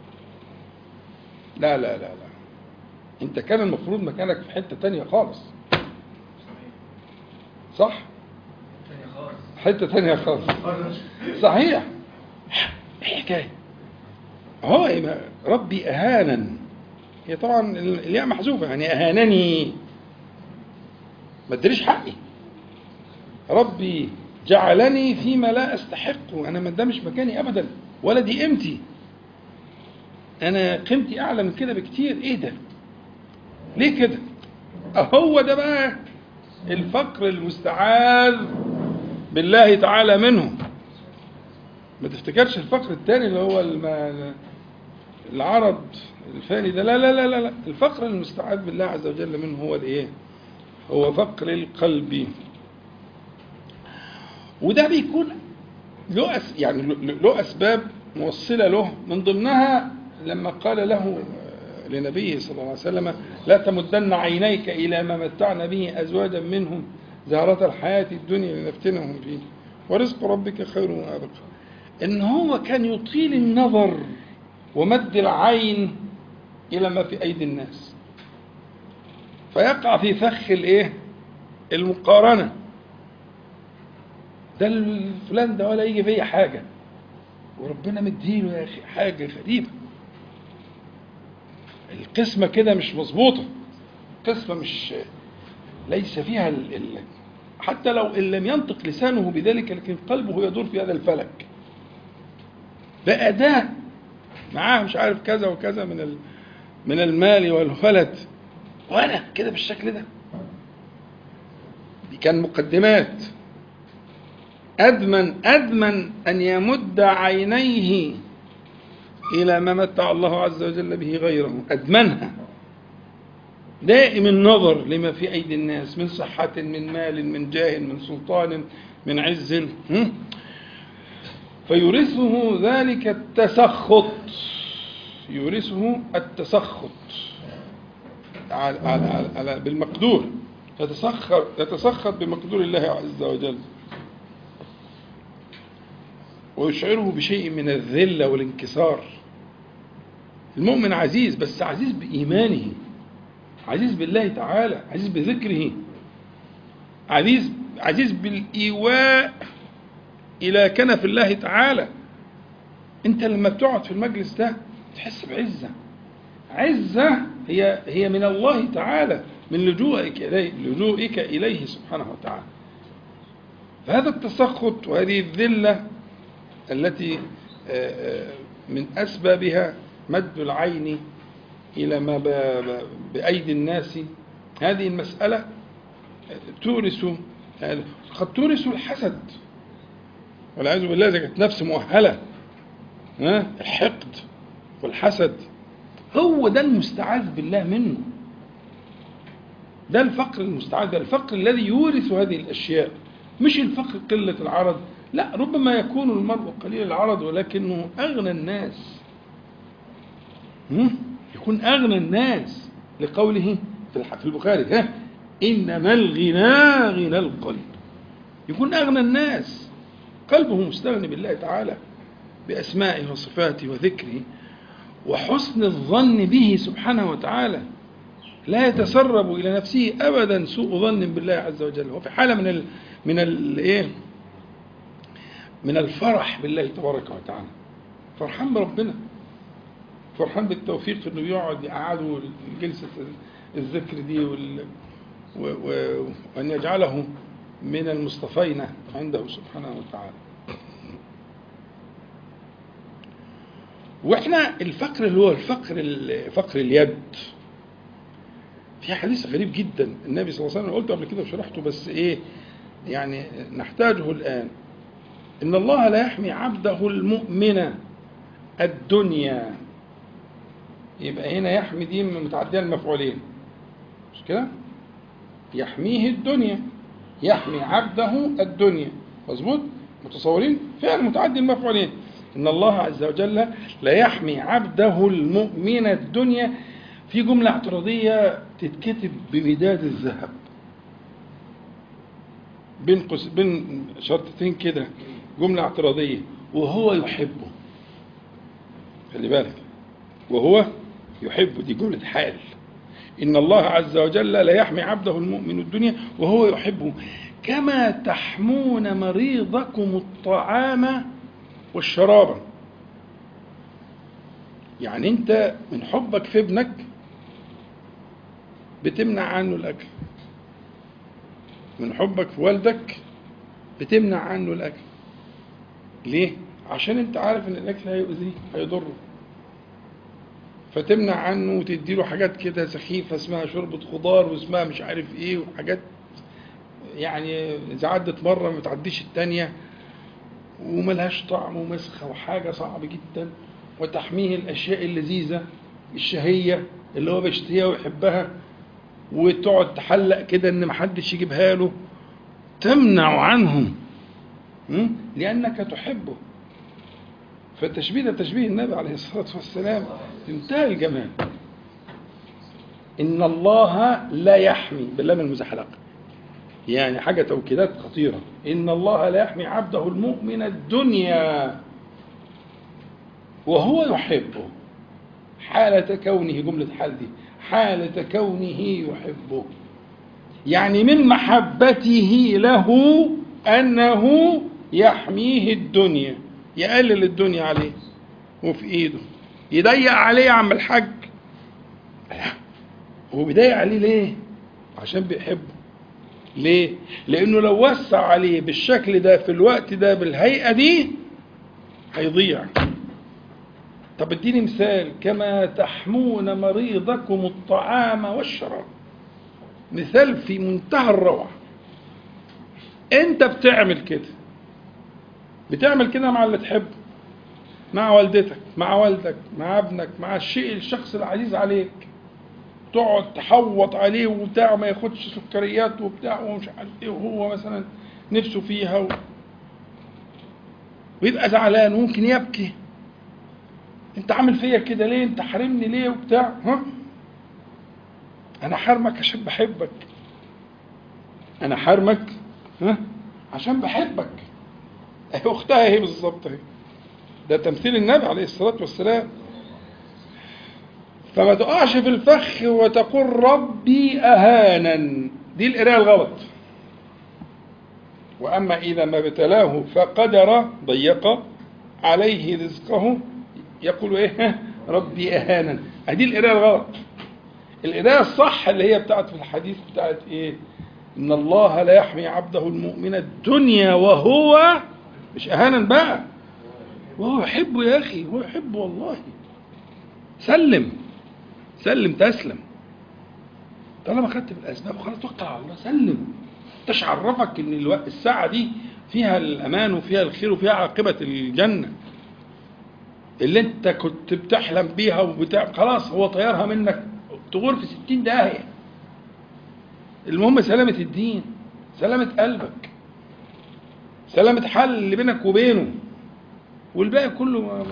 لا لا لا لا انت كان المفروض مكانك في حته تانية خالص صح حته ثانيه خالص صحيح ايه الحكايه هو إيه ربي اهانا هي طبعا الياء محذوفه يعني اهانني ما ادريش حقي ربي جعلني فيما لا استحقه انا ما ده مش مكاني ابدا ولا دي قيمتي انا قيمتي اعلى من كده بكتير ايه ده ليه كده هو ده بقى الفقر المستعاذ بالله تعالى منه ما تفتكرش الفقر الثاني اللي هو الم- العرض الفاني ده لا لا لا لا لا الفقر المستعاذ بالله عز وجل منه هو الايه هو فقر القلب وده بيكون له أس يعني له اسباب موصله له من ضمنها لما قال له لنبيه صلى الله عليه وسلم لا تمدن عينيك الى ما متعنا به ازواجا منهم زهرة الحياة الدنيا لنفتنهم فيه ورزق ربك خير وابقى ان هو كان يطيل النظر ومد العين الى ما في ايدي الناس فيقع في فخ الايه المقارنه ده فلان ده ولا يجي فيا حاجه وربنا مديله يا اخي حاجه غريبه القسمه كده مش مظبوطه قسمه مش ليس فيها ال... ال... حتى لو ان لم ينطق لسانه بذلك لكن قلبه يدور في هذا الفلك بقى ده معاه مش عارف كذا وكذا من ال... من المال والولد وانا كده بالشكل ده دي كان مقدمات أدمن أدمن أن يمد عينيه إلى ما متع الله عز وجل به غيره أدمنها دائم النظر لما في أيدي الناس من صحة من مال من جاه من سلطان من عز هم؟ فيورثه ذلك التسخط يورثه التسخط على على على على بالمقدور يتسخر يتسخط بمقدور الله عز وجل ويشعره بشيء من الذلة والانكسار المؤمن عزيز بس عزيز بإيمانه عزيز بالله تعالى عزيز بذكره عزيز عزيز بالإيواء إلى كنف الله تعالى أنت لما بتقعد في المجلس ده تحس بعزة عزة هي هي من الله تعالى من لجوئك إليه لجوئك إليه سبحانه وتعالى فهذا التسخط وهذه الذلة التي من أسبابها مد العين إلى ما بأيدي الناس هذه المسألة تورث قد تورث الحسد والعياذ بالله إذا كانت نفس مؤهلة ها الحقد والحسد هو ده المستعاذ بالله منه ده الفقر المستعاذ ده الفقر الذي يورث هذه الأشياء مش الفقر قلة العرض لا ربما يكون المرء قليل العرض ولكنه أغنى الناس يكون أغنى الناس لقوله في البخاري ها إنما الغنى غنى القلب يكون أغنى الناس قلبه مستغني بالله تعالى بأسمائه وصفاته وذكره وحسن الظن به سبحانه وتعالى لا يتسرب إلى نفسه أبدا سوء ظن بالله عز وجل هو في حالة من ال من ال إيه من الفرح بالله تبارك وتعالى فرحان بربنا فرحان بالتوفيق انه يقعد يقعده جلسه الذكر دي وال وان يجعله من المصطفين عنده سبحانه وتعالى واحنا الفقر اللي هو الفقر فقر اليد في حديث غريب جدا النبي صلى الله عليه وسلم قلته قبل كده وشرحته بس ايه يعني نحتاجه الان إن الله لا يحمي عبده المؤمن الدنيا يبقى هنا يحمي دي متعدية المفعولين مش كده؟ يحميه الدنيا يحمي عبده الدنيا مظبوط؟ متصورين؟ فعل متعدي المفعولين إن الله عز وجل لا يحمي عبده المؤمن الدنيا في جملة اعتراضية تتكتب بمداد الذهب بين قس بين شرطتين كده جملة اعتراضية وهو يحبه خلي بالك وهو يحبه دي جملة حال إن الله عز وجل لا يحمي عبده المؤمن الدنيا وهو يحبه كما تحمون مريضكم الطعام والشراب يعني انت من حبك في ابنك بتمنع عنه الاكل من حبك في والدك بتمنع عنه الاكل ليه عشان انت عارف ان الاكل هيؤذيه هيضره فتمنع عنه وتديله حاجات كده سخيفه اسمها شوربه خضار واسمها مش عارف ايه وحاجات يعني اذا عدت مره ما تعديش التانيه وملهاش طعم ومسخه وحاجه صعب جدا وتحميه الاشياء اللذيذه الشهيه اللي هو بيشتهيها ويحبها وتقعد تحلق كده ان محدش يجيبها له تمنع عنه م? لانك تحبه فالتشبيه ده تشبيه النبي عليه الصلاه والسلام انتهى الجمال ان الله لا يحمي باللام المزحلقه يعني حاجه توكيدات خطيره ان الله لا يحمي عبده المؤمن الدنيا وهو يحبه حالة كونه جملة حال دي حالة كونه يحبه يعني من محبته له أنه يحميه الدنيا يقلل الدنيا عليه وفي إيده يضيق عليه يا عم الحاج هو بيضيق عليه ليه؟ عشان بيحبه ليه؟ لأنه لو وسع عليه بالشكل ده في الوقت ده بالهيئة دي هيضيع طب اديني مثال كما تحمون مريضكم الطعام والشراب مثال في منتهى الروعة انت بتعمل كده بتعمل كده مع اللي تحبه مع والدتك مع والدك مع ابنك مع الشيء الشخص العزيز عليك تقعد تحوط عليه وبتاع ما ياخدش سكريات وبتاع ومش عارف ايه وهو مثلا نفسه فيها و... ويبقى زعلان وممكن يبكي انت عامل فيا كده ليه انت حارمني ليه وبتاع ها انا حارمك عشان بحبك انا حارمك ها عشان بحبك اهي اختها اهي بالظبط اهي ده تمثيل النبي عليه الصلاه والسلام فما تقعش في الفخ وتقول ربي اهانا دي القرايه الغلط واما اذا ما ابتلاه فقدر ضيق عليه رزقه يقول ايه ربي اهانا ادي القرايه الغلط القرايه الصح اللي هي بتاعت في الحديث بتاعت ايه ان الله لا يحمي عبده المؤمن الدنيا وهو مش اهانا بقى وهو يحبه يا اخي هو يحبه والله سلم سلم تسلم طالما خدت بالاسباب خلاص توكل على الله سلم انتش عرفك ان الوقت الساعه دي فيها الامان وفيها الخير وفيها عاقبه الجنه اللي انت كنت بتحلم بيها وبتاع خلاص هو طيرها منك تغور في ستين داهية المهم سلامة الدين سلامة قلبك سلامة حل اللي بينك وبينه والباقي كله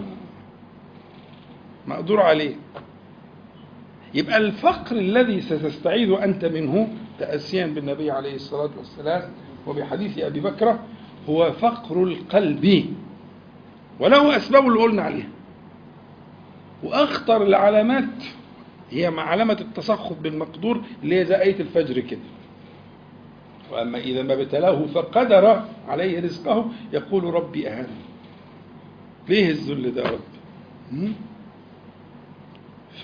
مقدور عليه يبقى الفقر الذي ستستعيذ أنت منه تأسيا بالنبي عليه الصلاة والسلام وبحديث أبي بكر هو فقر القلب وله أسباب اللي قلنا عليها واخطر العلامات هي علامة التسخط بالمقدور اللي هي زي آية الفجر كده وأما إذا ما ابتلاه فقدر عليه رزقه يقول ربي أهان ليه الذل ده رب ف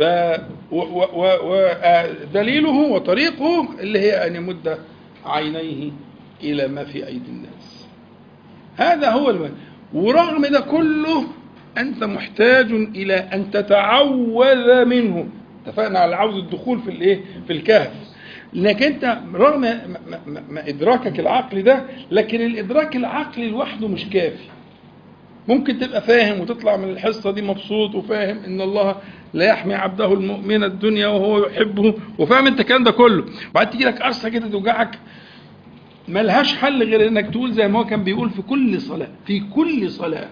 ودليله وطريقه اللي هي أن يمد عينيه إلى ما في أيدي الناس هذا هو الم... ورغم ده كله أنت محتاج إلى أن تتعوذ منه اتفقنا على عوز الدخول في الايه في الكهف انك انت رغم ما, ما, ما ادراكك العقلي ده لكن الادراك العقلي لوحده مش كافي ممكن تبقى فاهم وتطلع من الحصه دي مبسوط وفاهم ان الله لا يحمي عبده المؤمن الدنيا وهو يحبه وفاهم انت الكلام ده كله وبعد تيجي لك قرصه كده توجعك ملهاش حل غير انك تقول زي ما هو كان بيقول في كل صلاه في كل صلاه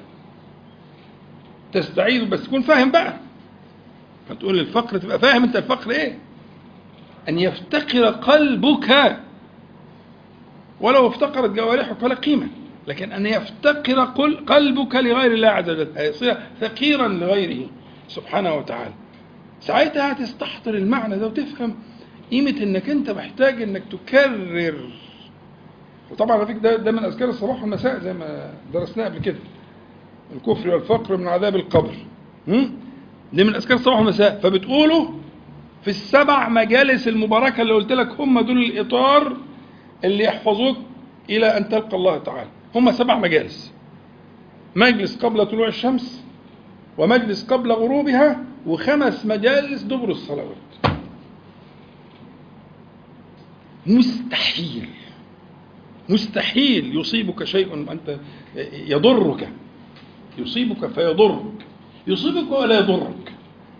تستعيذ بس تكون فاهم بقى فتقول الفقر تبقى فاهم انت الفقر ايه ان يفتقر قلبك ولو افتقرت جوارحك ولا قيمه لكن ان يفتقر قلبك لغير الله عز وجل يصير فقيرا لغيره سبحانه وتعالى ساعتها هتستحضر المعنى ده وتفهم قيمة انك انت محتاج انك تكرر وطبعا على فكره ده, ده من اذكار الصباح والمساء زي ما درسناه قبل كده الكفر والفقر من عذاب القبر هم؟ دي من اذكار الصباح والمساء فبتقولوا في السبع مجالس المباركه اللي قلت لك هم دول الاطار اللي يحفظوك الى ان تلقى الله تعالى هم سبع مجالس مجلس قبل طلوع الشمس ومجلس قبل غروبها وخمس مجالس دبر الصلوات مستحيل مستحيل يصيبك شيء أنت يضرك يصيبك فيضرك يصيبك ولا يضرك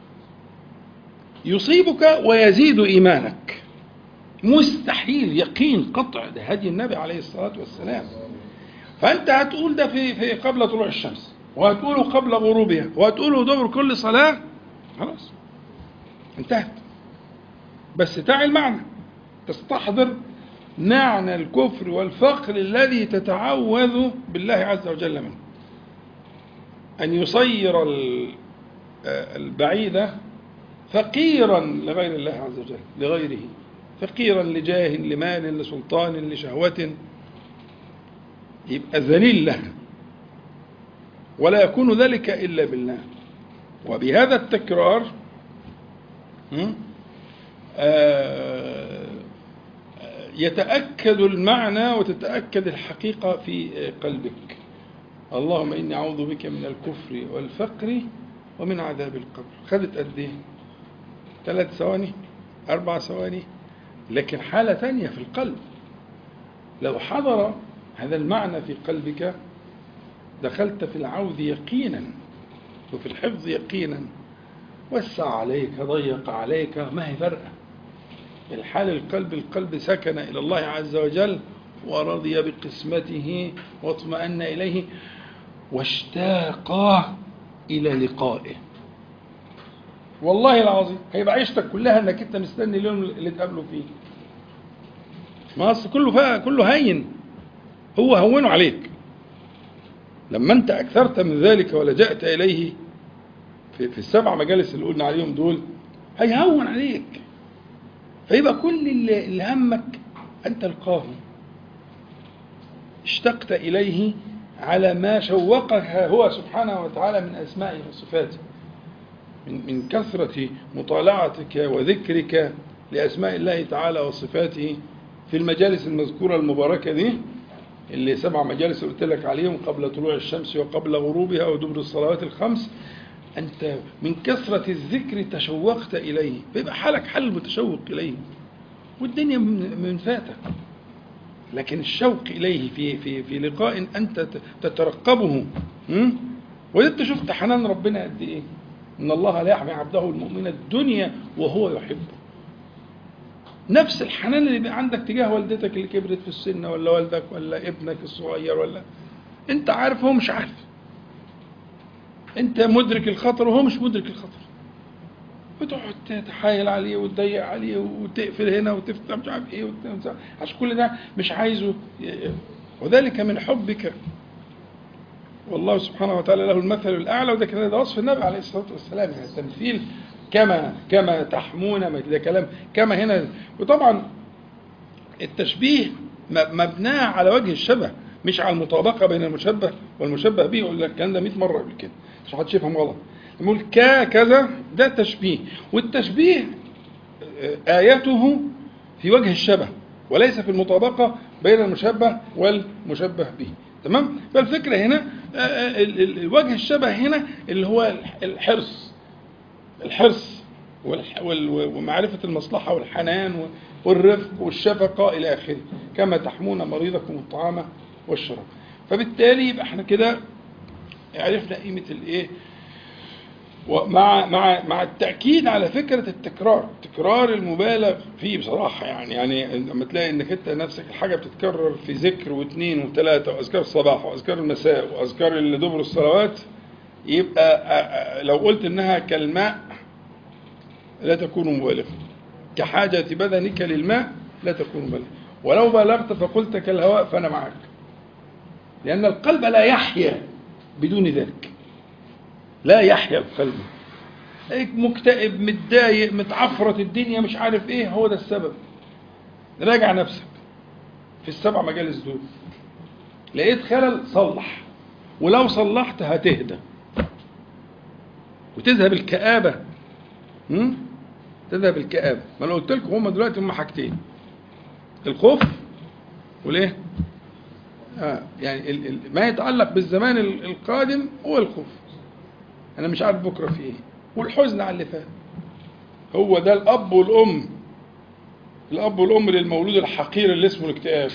يصيبك ويزيد إيمانك مستحيل يقين قطع ده هدي النبي عليه الصلاة والسلام فأنت هتقول ده في, في قبل طلوع الشمس وهتقوله قبل غروبها وهتقوله دبر كل صلاة خلاص انتهت بس تعي المعنى تستحضر معنى الكفر والفقر الذي تتعوذ بالله عز وجل منه أن يصير البعيد فقيرا لغير الله عز وجل لغيره فقيرا لجاه لمال لسلطان لشهوة يبقى ذليل لها ولا يكون ذلك إلا بالله وبهذا التكرار يتأكد المعنى وتتأكد الحقيقة في قلبك اللهم إني أعوذ بك من الكفر والفقر ومن عذاب القبر خدت قد إيه؟ ثلاث ثواني أربع ثواني لكن حالة ثانية في القلب لو حضر هذا المعنى في قلبك دخلت في العوذ يقينا وفي الحفظ يقينا وسع عليك ضيق عليك ما هي فرقة الحال القلب القلب سكن إلى الله عز وجل ورضي بقسمته واطمأن إليه واشتاق إلى لقائه والله العظيم هيبقى عيشتك كلها انك انت مستني اليوم اللي تقابله فيه ما اصل كله فا كله هين هو هونه عليك لما انت اكثرت من ذلك ولجأت اليه في, في السبع مجالس اللي قلنا عليهم دول هيهون عليك فيبقى كل اللي, اللي همك ان تلقاه اشتقت اليه على ما شوقك هو سبحانه وتعالى من اسمائه وصفاته من من كثرة مطالعتك وذكرك لأسماء الله تعالى وصفاته في المجالس المذكورة المباركة دي اللي سبع مجالس قلت لك عليهم قبل طلوع الشمس وقبل غروبها ودبر الصلوات الخمس أنت من كثرة الذكر تشوقت إليه فيبقى حالك حل متشوق إليه والدنيا من فاتك لكن الشوق إليه في في في لقاء أنت تترقبه وانت شفت حنان ربنا قد إيه إن الله لا يحمي عبده المؤمن الدنيا وهو يحبه نفس الحنان اللي بقى عندك تجاه والدتك اللي كبرت في السن ولا والدك ولا ابنك الصغير ولا انت عارف هو مش عارف انت مدرك الخطر وهو مش مدرك الخطر وتقعد تتحايل عليه وتضيق عليه وتقفل هنا وتفتح مش عارف ايه عشان كل ده مش عايزه وذلك من حبك والله سبحانه وتعالى له المثل الاعلى وده كده ده وصف النبي عليه الصلاه والسلام يعني التمثيل كما كما تحمون ده كلام كما هنا وطبعا التشبيه مبناه على وجه الشبه مش على المطابقه بين المشبه والمشبه به يقول لك الكلام ده 100 مره قبل كده عشان محدش يفهم غلط نقول كا كذا ده تشبيه والتشبيه آيته في وجه الشبه وليس في المطابقة بين المشبه والمشبه به تمام فالفكرة هنا وجه الشبه هنا اللي هو الحرص الحرص ومعرفة المصلحة والحنان والرفق والشفقة إلى آخره كما تحمون مريضكم الطعام والشراب فبالتالي يبقى احنا كده عرفنا قيمة الايه ومع مع مع التاكيد على فكره التكرار تكرار المبالغ فيه بصراحه يعني يعني لما تلاقي انك انت نفسك الحاجه بتتكرر في ذكر واثنين وثلاثه واذكار الصباح واذكار المساء واذكار اللي دبر الصلوات يبقى لو قلت انها كالماء لا تكون مبالغا كحاجه بدنك للماء لا تكون مبالغا ولو بالغت فقلت كالهواء فانا معك لان القلب لا يحيا بدون ذلك لا يحيا القلب مكتئب متضايق متعفرت الدنيا مش عارف ايه هو ده السبب راجع نفسك في السبع مجالس دول لقيت خلل صلح ولو صلحت هتهدى وتذهب الكآبة م? تذهب الكآبة ما انا قلت لكم هم دلوقتي هم حاجتين الخوف والايه آه يعني ال ال ما يتعلق بالزمان ال- القادم هو الخوف انا مش عارف بكره في ايه والحزن على اللي فات هو ده الاب والام الاب والام للمولود الحقير اللي اسمه الاكتئاب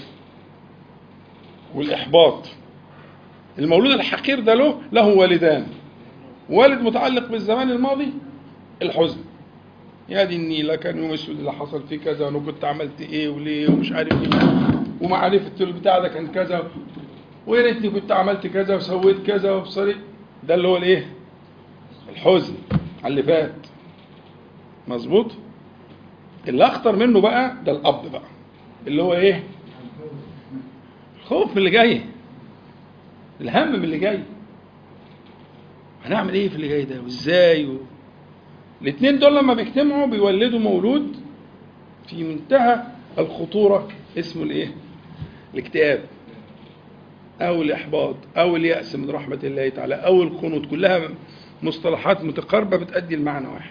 والاحباط المولود الحقير ده له له والدان والد متعلق بالزمان الماضي الحزن يا دي النيلة كان يوم اسود اللي حصل فيه كذا وانا كنت عملت ايه وليه ومش عارف ايه ومعرفة البتاع ده كان كذا ويا ريتني كنت عملت كذا وسويت كذا وبصري ده اللي هو الايه؟ الحزن على اللي فات مظبوط؟ اللي اخطر منه بقى ده الاب بقى اللي هو ايه؟ الخوف من اللي جاي الهم من اللي جاي هنعمل ايه في اللي جاي ده وازاي و... الاثنين دول لما بيجتمعوا بيولدوا مولود في منتهى الخطورة اسمه الايه الاكتئاب او الاحباط او اليأس من رحمة الله تعالى او القنوط كلها مصطلحات متقاربة بتأدي المعنى واحد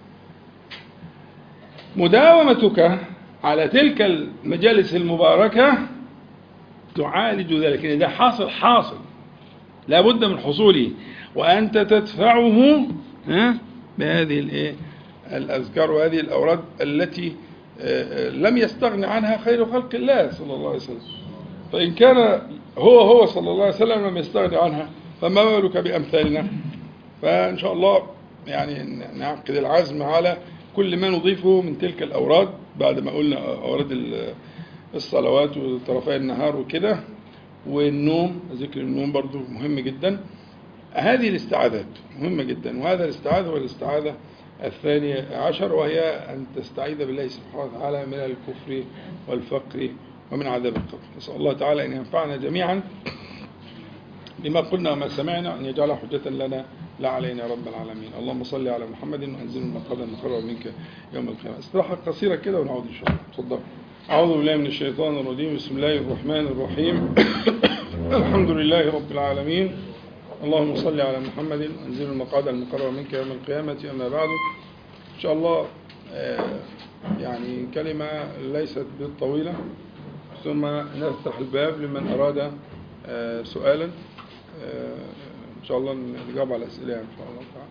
مداومتك على تلك المجالس المباركة تعالج ذلك يعني ده حاصل حاصل لا بد من حصوله وأنت تدفعه ها بهذه الايه الأذكار وهذه الأوراد التي آه، آه، لم يستغن عنها خير خلق الله صلى الله عليه وسلم فإن كان هو هو صلى الله عليه وسلم لم يستغن عنها فما بالك بأمثالنا فإن شاء الله يعني نعقد العزم على كل ما نضيفه من تلك الأوراد بعد ما قلنا أوراد ال- الصلوات وطرفي النهار وكده والنوم ذكر النوم برضو مهم جدا هذه الاستعاذات مهمة جدا وهذا الاستعاذة هو الاستعاذة الثانية عشر وهي أن تستعيذ بالله سبحانه وتعالى من الكفر والفقر ومن عذاب القبر نسأل الله تعالى أن ينفعنا جميعا بما قلنا وما سمعنا أن يجعل حجة لنا لا علينا يا رب العالمين اللهم صل على محمد وأنزل المقعد المقرب منك يوم القيامة استراحة قصيرة كده ونعود إن شاء الله تفضل أعوذ بالله من الشيطان الرجيم بسم الله الرحمن الرحيم الحمد لله رب العالمين اللهم صل على محمد وأنزل المقعد المقرب منك يوم القيامة أما بعد إن شاء الله آه، يعني كلمة ليست بالطويلة ثم نفتح الباب لمن أراد آه، سؤالا آه، إن شاء الله نجاوب على الأسئلة إن شاء الله تعالى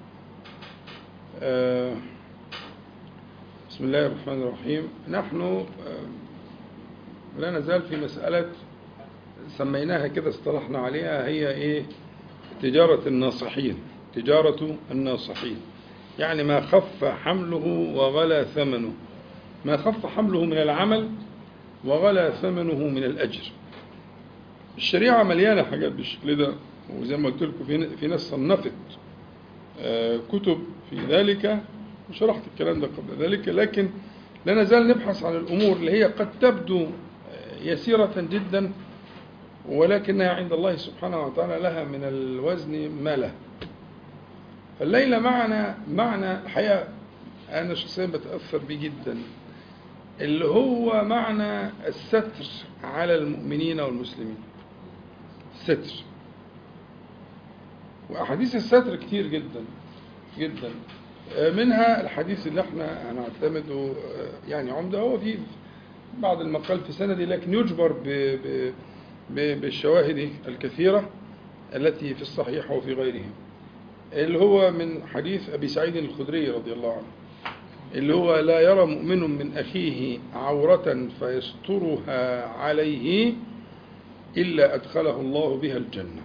آه، بسم الله الرحمن الرحيم نحن آه، لا نزال في مسألة سميناها كده اصطلحنا عليها هي إيه تجارة الناصحين تجارة الناصحين يعني ما خف حمله وغلى ثمنه ما خف حمله من العمل وغلى ثمنه من الأجر الشريعة مليانة حاجات بالشكل ده وزي ما قلت لكم في في ناس صنفت آه، كتب في ذلك وشرحت الكلام ده قبل ذلك لكن لا نزال نبحث عن الأمور اللي هي قد تبدو آه، يسيرة جدا ولكنها عند الله سبحانه وتعالى لها من الوزن ما له فالليلة معنا معنى الحقيقة أنا شخصيا بتأثر بيه جدا اللي هو معنى الستر على المؤمنين والمسلمين الستر وأحاديث الستر كتير جدا جدا منها الحديث اللي احنا هنعتمده يعني عمده هو في بعض المقال في سندي لكن يجبر ب ب ب بالشواهد الكثيرة التي في الصحيح وفي غيره اللي هو من حديث أبي سعيد الخدري رضي الله عنه اللي هو لا يرى مؤمن من أخيه عورة فيسترها عليه إلا أدخله الله بها الجنة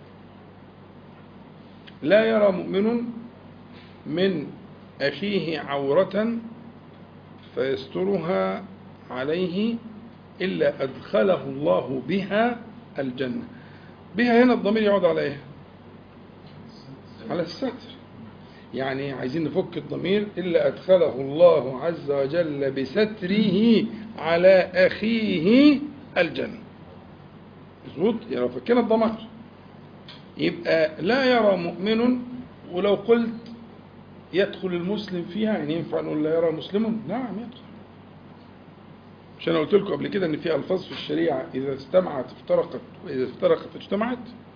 لا يرى مؤمن من أخيه عورة فيسترها عليه إلا أدخله الله بها الجنة بها هنا الضمير يعود على إيه؟ على الستر يعني عايزين نفك الضمير إلا أدخله الله عز وجل بستره على أخيه الجنة مظبوط يبقى فكنا الضمير يبقى لا يرى مؤمن ولو قلت يدخل المسلم فيها يعني ينفع نقول لا يرى مسلم نعم يدخل مش انا قلت لكم قبل كده ان في الفاظ في الشريعه اذا اجتمعت افترقت واذا افترقت اجتمعت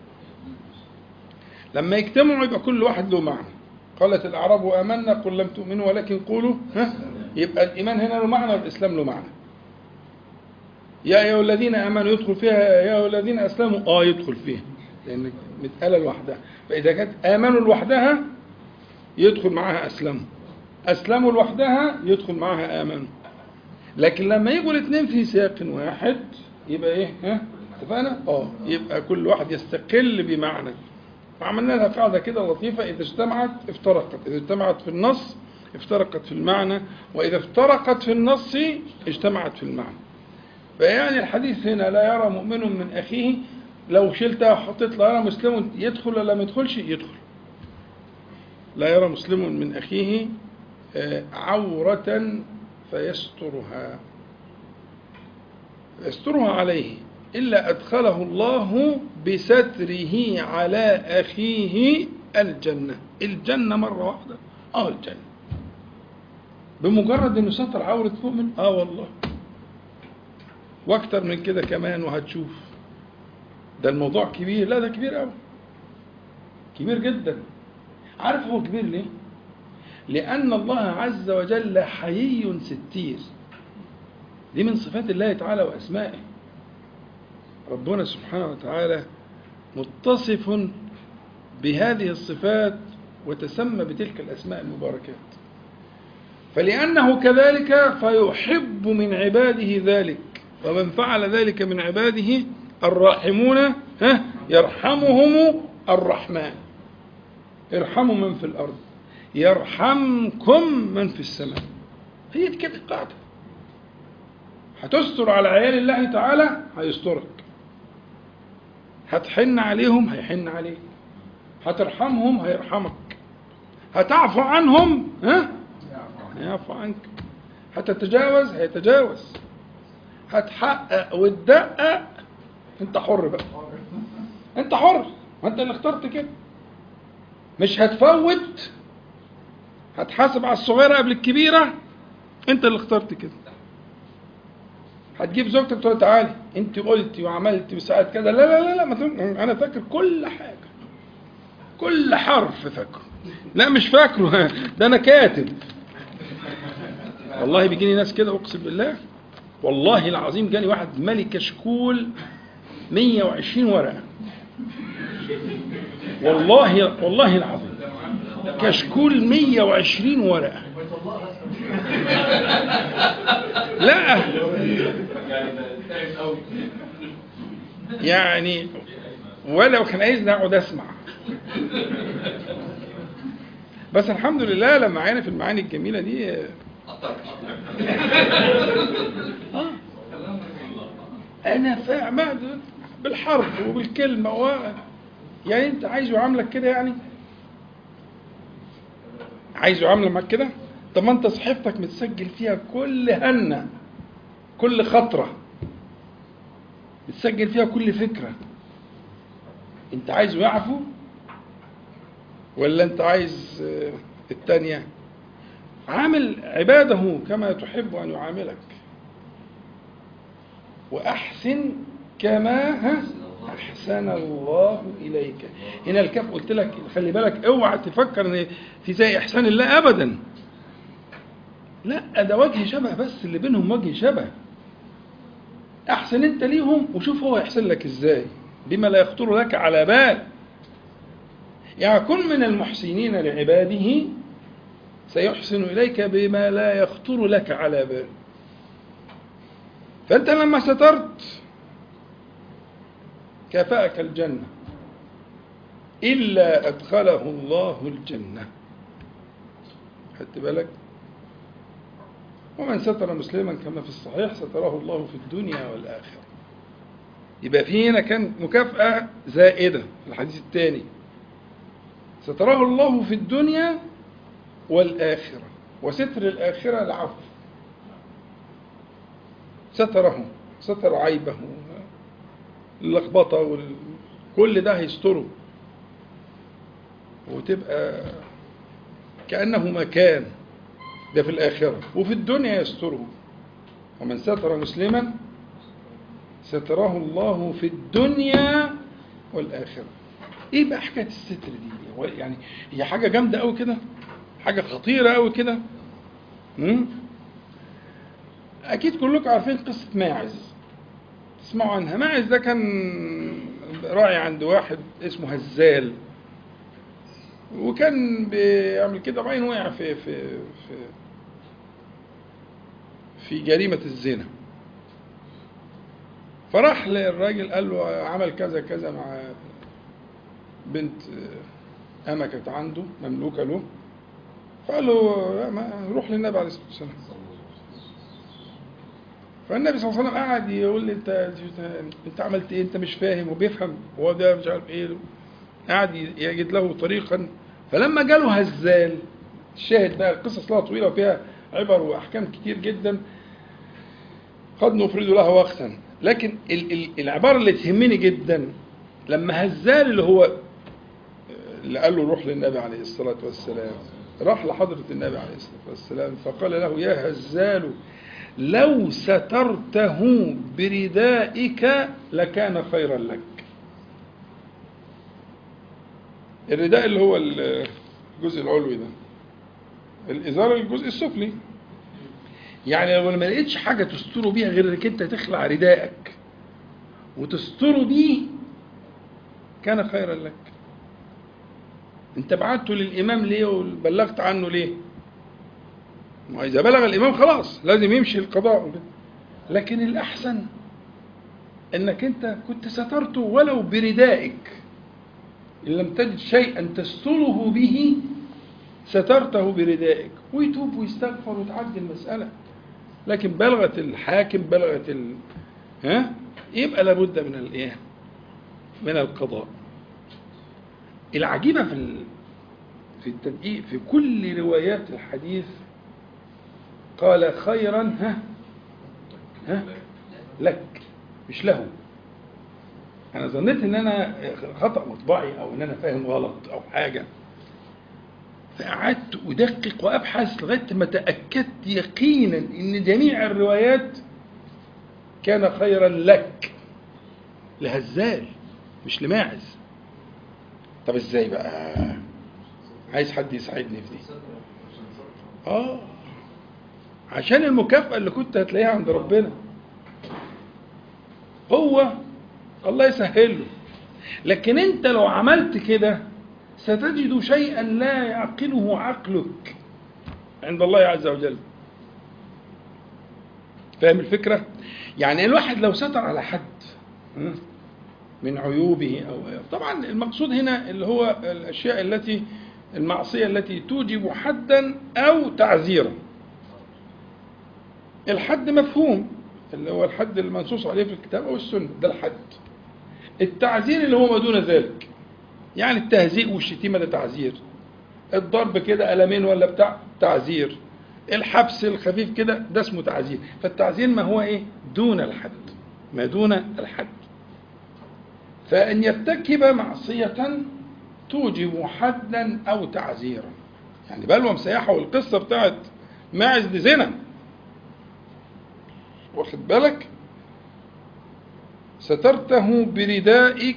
لما يجتمعوا يبقى كل واحد له معنى قالت الاعراب امنا قل لم تؤمنوا ولكن قولوا ها يبقى الايمان هنا له معنى والاسلام له معنى يا ايها الذين امنوا يدخل فيها يا ايها الذين اسلموا اه يدخل فيها لان متقاله لوحدها فاذا كانت امنوا لوحدها يدخل معاها اسلموا اسلموا لوحدها يدخل معاها امنوا لكن لما يجوا الاثنين في سياق واحد يبقى ايه ها اتفقنا اه يبقى كل واحد يستقل بمعنى وعملنا لها قاعده كده لطيفه اذا اجتمعت افترقت اذا اجتمعت في النص افترقت في المعنى واذا افترقت في النص اجتمعت في المعنى فيعني الحديث هنا لا يرى مؤمن من اخيه لو شلتها وحطيت لا يرى مسلم يدخل ولا ما يدخلش يدخل لا يرى مسلم من اخيه آه، عورة فيسترها يسترها عليه إلا أدخله الله بستره على أخيه الجنة الجنة مرة واحدة آه الجنة بمجرد إنه ستر عورة مؤمن آه والله وأكتر من كده كمان وهتشوف ده الموضوع كبير لا ده كبير أوي كبير جدا عارف هو كبير ليه؟ لأن الله عز وجل حيي ستير دي من صفات الله تعالى وأسمائه ربنا سبحانه وتعالى متصف بهذه الصفات وتسمى بتلك الأسماء المباركات فلأنه كذلك فيحب من عباده ذلك ومن فعل ذلك من عباده الراحمون ها يرحمهم الرحمن ارحموا من في الأرض يرحمكم من في السماء هي دي كده القاعدة هتستر على عيال الله تعالى هيسترك هتحن عليهم هيحن عليك هترحمهم هيرحمك هتعفو عنهم ها هيعفو عنك هتتجاوز هيتجاوز هتحقق وتدقق انت حر بقى انت حر ما انت اللي اخترت كده مش هتفوت هتحاسب على الصغيرة قبل الكبيرة انت اللي اخترت كده هتجيب زوجتك تقول تعالي انت قلتي وعملتي وساعات كده لا لا لا لا ما تقول- انا فاكر كل حاجة كل حرف فاكره لا مش فاكره ده انا كاتب والله بيجيني ناس كده اقسم بالله والله العظيم جالي واحد مالي كشكول 120 ورقة والله والله العظيم كشكول 120 ورقة لا يعني ولو كان عايزني اقعد اسمع بس الحمد لله لما عينا في المعاني الجميله دي آه، انا فاهم بالحرف وبالكلمه و... يعني انت عايز يعاملك كده يعني عايز يعاملك معاك كده طب ما انت صحيفتك متسجل فيها كل هنه كل خطره متسجل فيها كل فكره انت عايزه يعفو ولا انت عايز آه، التانية عامل عباده كما تحب ان يعاملك واحسن كما ها احسن الله اليك هنا الكاف قلت لك خلي بالك اوعى تفكر ان في زي احسان الله ابدا لا ده وجه شبه بس اللي بينهم وجه شبه احسن انت ليهم وشوف هو يحسن لك ازاي بما لا يخطر لك على بال يعني كن من المحسنين لعباده سيحسن اليك بما لا يخطر لك على بال فانت لما سترت كفاك الجنه الا ادخله الله الجنه خدت بالك ومن ستر مسلما كما في الصحيح ستره الله في الدنيا والآخرة يبقى في هنا كان مكافأة زائدة في الحديث الثاني ستره الله في الدنيا والآخرة وستر الآخرة العفو ستره ستر عيبه اللخبطة وال... كل ده هيستره وتبقى كأنه مكان ده في الآخرة وفي الدنيا يستره ومن ستر مسلما ستره الله في الدنيا والآخرة ايه بقى حكاية الستر دي هو يعني هي حاجة جامدة قوي كده حاجة خطيرة قوي كده مم؟ أكيد كلكم عارفين قصة ماعز تسمعوا عنها ماعز ده كان راعي عند واحد اسمه هزال وكان بيعمل كده وبعدين وقع في في في في جريمة الزنا فراح للراجل قال له عمل كذا كذا مع بنت أما كانت عنده مملوكة له فقال له ما- روح للنبي عليه الصلاة والسلام فالنبي صلى الله عليه وسلم قعد يقول لي انت انت- انت عملت ايه انت مش فاهم وبيفهم هو ده مش عارف ايه قعد يجد له طريقا فلما جاله هزال الشاهد بقى القصص لها طويله وفيها عبر واحكام كتير جدا قد نفرد لها وقتا لكن ال- ال- العباره اللي تهمني جدا لما هزال اللي هو اللي قال له روح للنبي عليه الصلاه والسلام راح لحضره النبي عليه الصلاه والسلام فقال له يا هزال لو سترته بردائك لكان خيرا لك الرداء اللي هو الجزء العلوي ده الإزار الجزء السفلي يعني لو ما لقيتش حاجة تستره بيها غير انك انت تخلع ردائك وتستره بيه كان خيرا لك انت بعته للإمام ليه وبلغت عنه ليه وإذا بلغ الإمام خلاص لازم يمشي القضاء وكده. لكن الأحسن إنك أنت كنت سترته ولو بردائك إن لم تجد شيئا تستره به سترته بردائك ويتوب ويستغفر وتعدي المسألة لكن بلغت الحاكم بلغت ال... ها يبقى لابد من الايه من القضاء العجيبة في ال... في التدقيق في كل روايات الحديث قال خيرا ها ها لك مش له انا ظنيت ان انا خطا مطبعي او ان انا فاهم غلط او حاجه فقعدت ادقق وابحث لغايه ما تاكدت يقينا ان جميع الروايات كان خيرا لك لهزال مش لماعز طب ازاي بقى عايز حد يساعدني في دي اه عشان المكافأة اللي كنت هتلاقيها عند ربنا هو الله يسهله لكن انت لو عملت كده ستجد شيئا لا يعقله عقلك عند الله عز وجل فاهم الفكرة؟ يعني الواحد لو ستر على حد من عيوبه أو طبعا المقصود هنا اللي هو الأشياء التي المعصية التي توجب حدا أو تعزيرا الحد مفهوم اللي هو الحد المنصوص عليه في الكتاب أو السنة ده الحد التعزير اللي هو ما دون ذلك يعني التهزيء والشتيمة ده تعزير الضرب كده قلمين ولا بتاع تعزير الحبس الخفيف كده ده اسمه تعزير فالتعزير ما هو ايه دون الحد ما دون الحد فإن يرتكب معصية توجب حدا أو تعزيرا يعني بلوى مسيحة والقصة بتاعت ماعز دي زنا واخد بالك سترته بردائك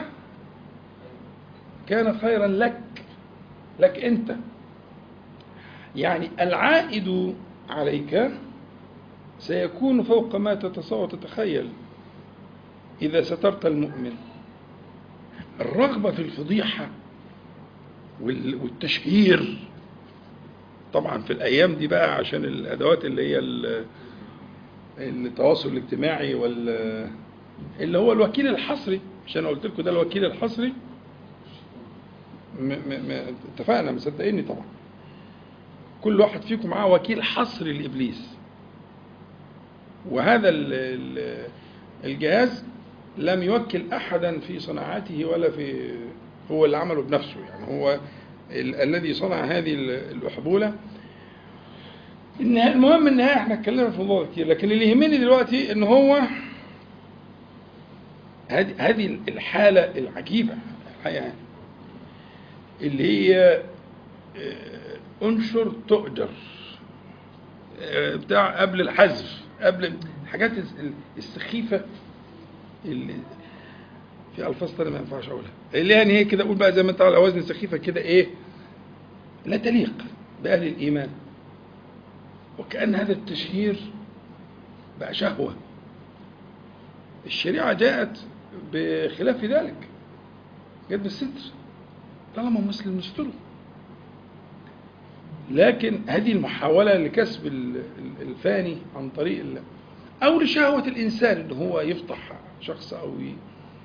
كان خيرا لك لك انت يعني العائد عليك سيكون فوق ما تتصور وتتخيل اذا سترت المؤمن الرغبه في الفضيحه والتشهير طبعا في الايام دي بقى عشان الادوات اللي هي التواصل الاجتماعي وال اللي هو الوكيل الحصري مش انا قلت لكم ده الوكيل الحصري م م م اتفقنا مصدقيني طبعا كل واحد فيكم معاه وكيل حصري لابليس وهذا ال ال الجهاز لم يوكل احدا في صناعته ولا في هو اللي عمله بنفسه يعني هو ال الذي صنع هذه الاحبوله المهم النهايه احنا اتكلمنا في الموضوع كتير لكن اللي يهمني دلوقتي ان هو هذه الحالة العجيبة الحقيقة اللي هي انشر تؤجر بتاع قبل الحذف قبل الحاجات الس- السخيفة اللي في ألفاظ تانية ما ينفعش أقولها اللي يعني هي كده أقول بقى زي ما أنت على وزن سخيفة كده إيه لا تليق بأهل الإيمان وكأن هذا التشهير بقى شهوة الشريعة جاءت بخلاف ذلك جاءت بالستر طالما مسلم نستره لكن هذه المحاولة لكسب ال- ال- الفاني عن طريق ال- أو لشهوة الإنسان إن هو يفضح شخص أو ي-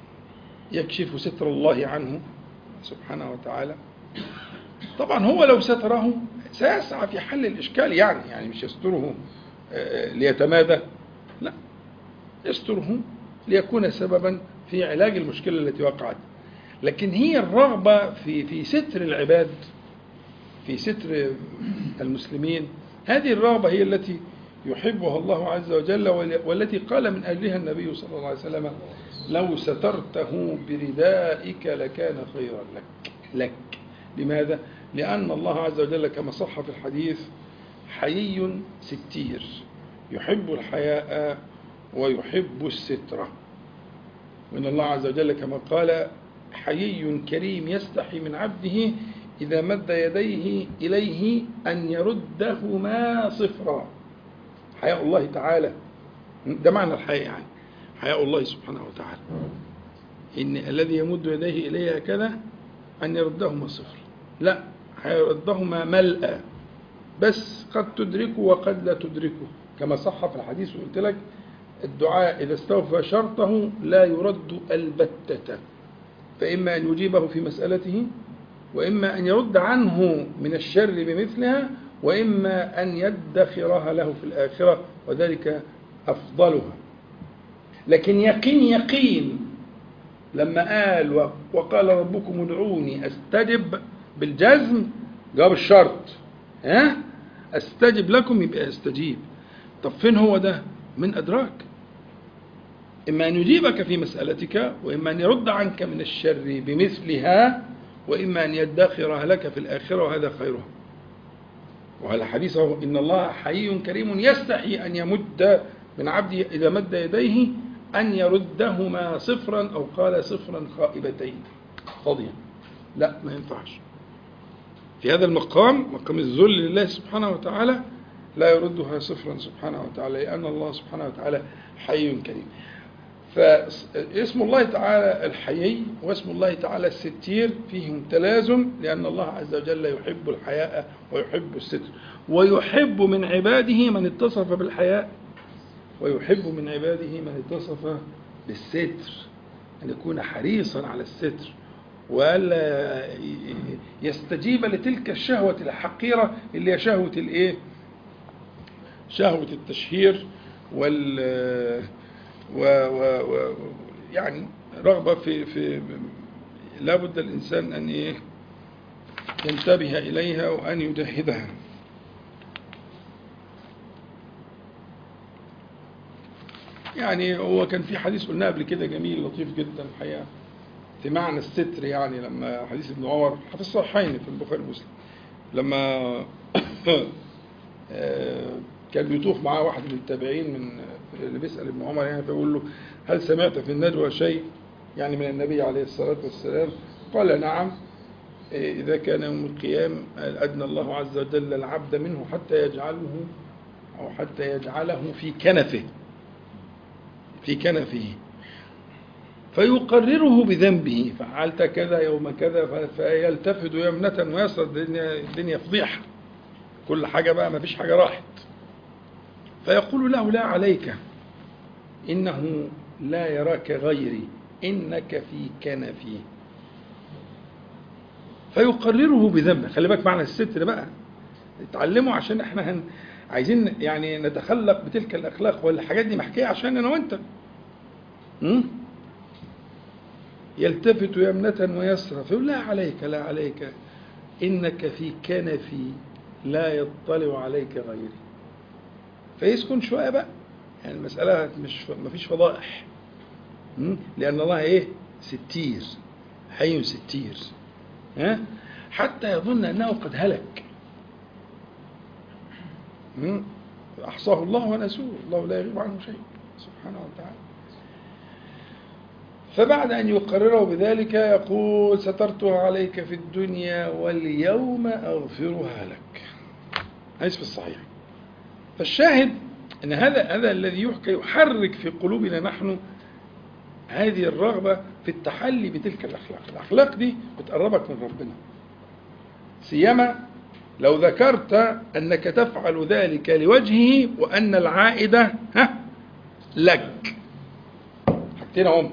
يكشف ستر الله عنه سبحانه وتعالى طبعا هو لو ستره سيسعى في حل الإشكال يعني يعني مش يستره آه، ليتمادى لا يستره ليكون سببا في علاج المشكلة التي وقعت لكن هي الرغبة في في ستر العباد في ستر المسلمين هذه الرغبة هي التي يحبها الله عز وجل ول- والتي قال من أجلها النبي صلى الله عليه وسلم لو سترته بردائك لكان خيرا لك لك لماذا؟ لأن الله عز وجل كما صح في الحديث حيي ستير يحب الحياء ويحب السترة وإن الله عز وجل كما قال حيي كريم يستحي من عبده إذا مد يديه إليه أن يردهما صفرا حياء الله تعالى ده معنى الحياء يعني حياء الله سبحانه وتعالى إن الذي يمد يديه إليه هكذا أن يردهما صفر لا هيردهما ملأ بس قد تدركه وقد لا تدركه كما صح في الحديث وقلت لك الدعاء إذا استوفى شرطه لا يرد البتة فإما أن يجيبه في مسألته وإما أن يرد عنه من الشر بمثلها وإما أن يدخرها له في الآخرة وذلك أفضلها لكن يقين يقين لما قال و- وقال ربكم ادعوني استجب بالجزم جواب الشرط ها استجب لكم يبقى استجيب طب فين هو ده من ادراك اما ان يجيبك في مسالتك واما ان يرد عنك من الشر بمثلها واما ان يدخرها لك في الاخره وهذا خيرها وهذا حديث هو إن الله حي كريم يستحي أن يمد من عبده إذا مد يديه أن يردهما صفرا أو قال صفرا خائبتين فاضيا لا ما ينفعش في هذا المقام مقام الذل لله سبحانه وتعالى لا يردها صفرا سبحانه وتعالى لأن الله سبحانه وتعالى حي كريم فاسم الله تعالى الحيي واسم الله تعالى الستير فيهم تلازم لأن الله عز وجل يحب الحياء ويحب الستر ويحب من عباده من اتصف بالحياء ويحب من عباده من اتصف بالستر أن يكون حريصا على الستر وألا يستجيب لتلك الشهوة الحقيرة اللي هي شهوة الإيه؟ شهوة التشهير وال و و و يعني رغبة في في لابد الإنسان أن إيه ينتبه إليها وأن يجهدها يعني هو كان في حديث قلناه قبل كده جميل لطيف جدا الحقيقة في معنى الستر يعني لما حديث ابن عمر في الصحيحين في البخاري ومسلم لما كان بيطوف معاه واحد من التابعين من اللي بيسأل ابن عمر يعني فيقول له هل سمعت في النجوى شيء يعني من النبي عليه الصلاة والسلام قال نعم إذا كان يوم القيام أدنى الله عز وجل العبد منه حتى يجعله أو حتى يجعله في كنفه في كنفه فيقرره بذنبه فعلت كذا يوم كذا فيلتفت يمنة ويسرى الدنيا, الدنيا فضيحة كل حاجة بقى ما فيش حاجة راحت فيقول له لا عليك إنه لا يراك غيري إنك في كنفي فيقرره بذنبه خلي بالك معنى الستر بقى اتعلموا عشان احنا هن عايزين يعني نتخلق بتلك الاخلاق والحاجات دي محكيه عشان انا وانت م? يلتفت يمنة ويسرى فيقول لا عليك لا عليك إنك في كنفي لا يطلع عليك غيري فيسكن شوية بقى يعني المسألة مش ما فيش فضائح م? لأن الله إيه ستير حي ستير ها حتى يظن أنه قد هلك أحصاه الله ونسوه الله لا يغيب عنه شيء سبحانه وتعالى فبعد أن يقرره بذلك يقول سترتها عليك في الدنيا واليوم أغفرها لك حديث في الصحيح فالشاهد أن هذا هذا الذي يحكى يحرك في قلوبنا نحن هذه الرغبة في التحلي بتلك الأخلاق الأخلاق دي بتقربك من ربنا سيما لو ذكرت أنك تفعل ذلك لوجهه وأن العائدة ها لك حاجتين هم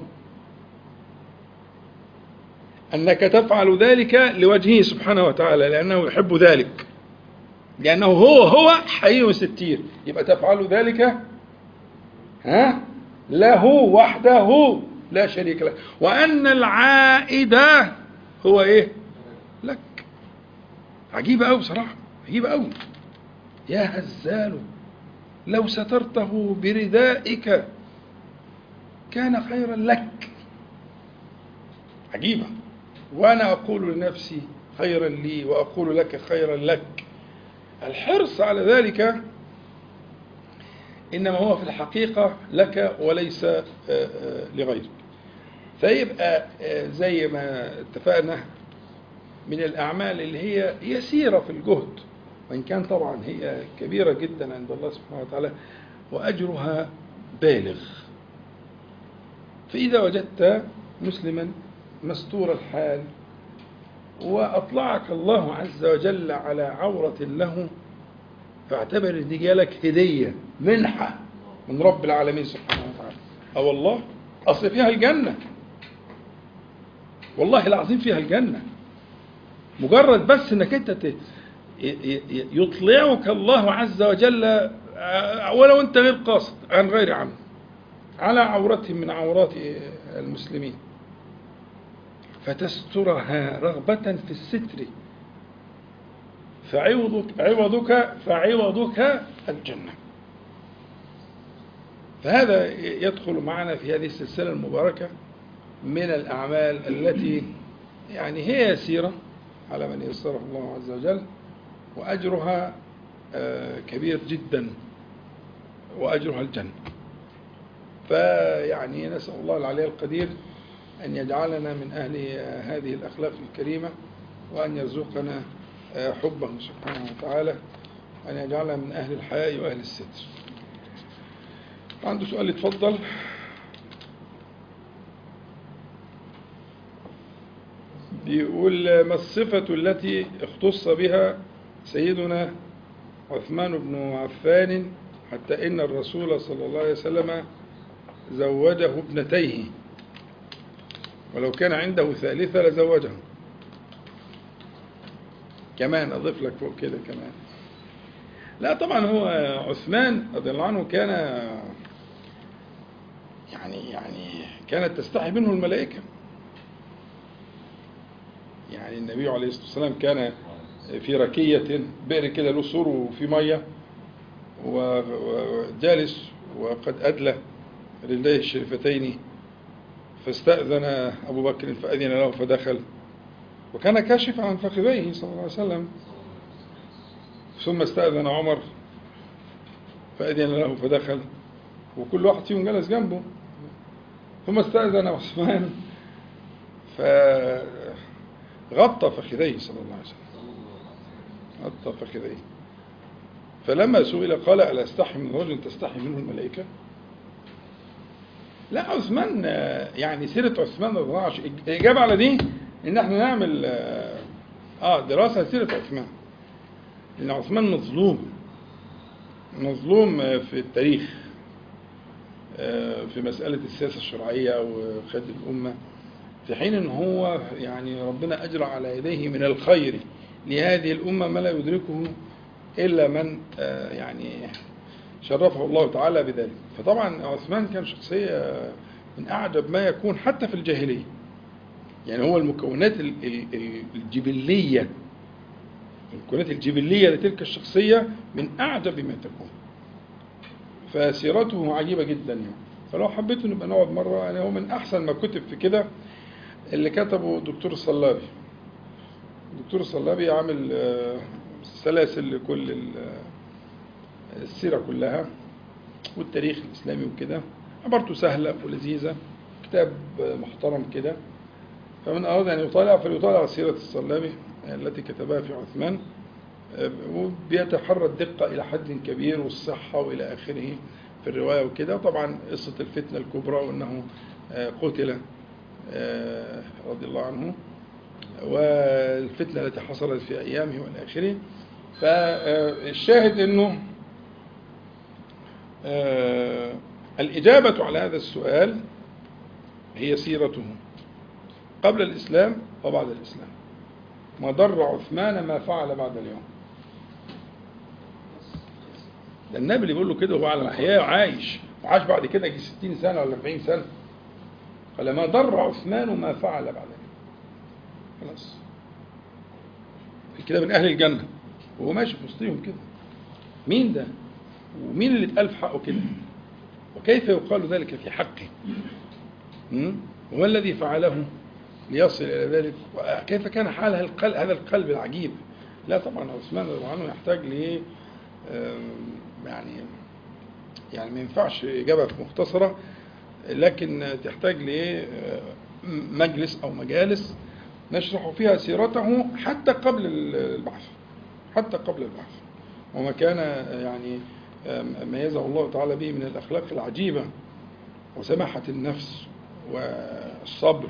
أنك تفعل ذلك لوجهه سبحانه وتعالى لأنه يحب ذلك لأنه هو هو حي وستير يبقى تفعل ذلك ها له وحده لا شريك له وأن العائدة هو إيه لك عجيبة أوي بصراحة عجيبة أوي يا هزال لو سترته بردائك كان خيرا لك عجيبة وأنا أقول لنفسي خيرا لي وأقول لك خيرا لك الحرص على ذلك إنما هو في الحقيقة لك وليس لغيرك فيبقى زي ما اتفقنا من الأعمال اللي هي يسيرة في الجهد وإن كان طبعا هي كبيرة جدا عند الله سبحانه وتعالى وأجرها بالغ فإذا وجدت مسلما مستور الحال وأطلعك الله عز وجل على عورة له فاعتبر ان دي جالك هدية منحة من رب العالمين سبحانه وتعالى اه والله أصل فيها الجنة والله العظيم فيها الجنة مجرد بس انك انت ت... يطلعك الله عز وجل ولو انت غير قاصد عن غير عمد على عورتهم من عورات المسلمين فتسترها رغبة في الستر فعوضك عوضك فعوضك الجنة فهذا يدخل معنا في هذه السلسلة المباركة من الأعمال التي يعني هي يسيرة على من يسره الله عز وجل وأجرها كبير جدا وأجرها الجنة فيعني نسأل الله العلي القدير أن يجعلنا من أهل هذه الأخلاق الكريمة وأن يرزقنا حبه سبحانه وتعالى وأن يجعلنا من أهل الحياء وأهل الستر عنده سؤال يتفضل بيقول ما الصفة التي اختص بها سيدنا عثمان بن عفان حتى إن الرسول صلى الله عليه وسلم زوجه ابنتيه ولو كان عنده ثالثة لزوجه كمان أضيف لك فوق كده كمان لا طبعا هو عثمان رضي الله عنه كان يعني يعني كانت تستحي منه الملائكة يعني النبي عليه الصلاة والسلام كان في ركية بئر كده له سور وفي مية وجالس وقد أدلى رجليه الشريفتين فاستأذن أبو بكر فأذن له فدخل وكان كاشفا عن فخذيه صلى الله عليه وسلم ثم استأذن عمر فأذن له فدخل وكل واحد فيهم جلس جنبه ثم استأذن عثمان فغطى فخذيه صلى الله عليه وسلم غطى فخذيه فلما سئل قال ألا استحي من رجل تستحي منه الملائكة لا عثمان يعني سيرة عثمان رضي الله عنه الإجابة على دي إن احنا نعمل آه دراسة سيرة عثمان لأن عثمان مظلوم مظلوم في التاريخ في مسألة السياسة الشرعية وخد الأمة في حين إن هو يعني ربنا أجرى على يديه من الخير لهذه الأمة ما لا يدركه إلا من يعني شرفه الله تعالى بذلك فطبعا عثمان كان شخصية من أعجب ما يكون حتى في الجاهلية يعني هو المكونات الجبلية المكونات الجبلية لتلك الشخصية من أعجب ما تكون فسيرته عجيبة جدا يعني فلو حبيت نبقى نقعد مرة يعني هو من أحسن ما كتب في كده اللي كتبه الدكتور الصلابي الدكتور الصلابي عامل سلاسل لكل السيرة كلها والتاريخ الإسلامي وكده عبارته سهلة ولذيذة كتاب محترم كده فمن أراد أن يطالع فليطالع سيرة الصلابي التي كتبها في عثمان وبيتحرى الدقة إلى حد كبير والصحة وإلى آخره في الرواية وكده طبعا قصة الفتنة الكبرى وأنه قتل رضي الله عنه والفتنة التي حصلت في أيامه وإلى آخره فالشاهد أنه الإجابة على هذا السؤال هي سيرته قبل الإسلام وبعد الإسلام ما ضر عثمان ما فعل بعد اليوم ده النبي اللي بيقول له كده هو على محياه وعايش وعاش بعد كده يجي 60 سنه ولا 40 سنه قال ما ضر عثمان ما فعل بعد اليوم خلاص كده من اهل الجنه وهو ماشي في وسطهم كده مين ده ومين اللي اتقال في حقه كده وكيف يقال ذلك في حقه وما الذي فعله ليصل إلى ذلك وكيف كان حال القلب هذا القلب العجيب لا طبعا عثمان رضي الله عنه يحتاج ل يعني يعني ما ينفعش إجابة مختصرة لكن تحتاج لمجلس أو مجالس نشرح فيها سيرته حتى قبل البعث حتى قبل البعث وما كان يعني ميزه الله تعالى به من الأخلاق العجيبة وسماحة النفس والصبر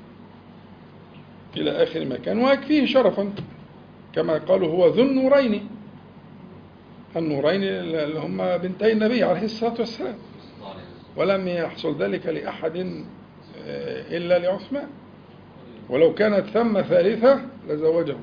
إلى آخر ما كان ويكفيه شرفا كما قالوا هو ذو النورين النورين اللي هم بنتي النبي عليه الصلاة والسلام ولم يحصل ذلك لأحد إلا لعثمان ولو كانت ثم ثالثة لزوجهم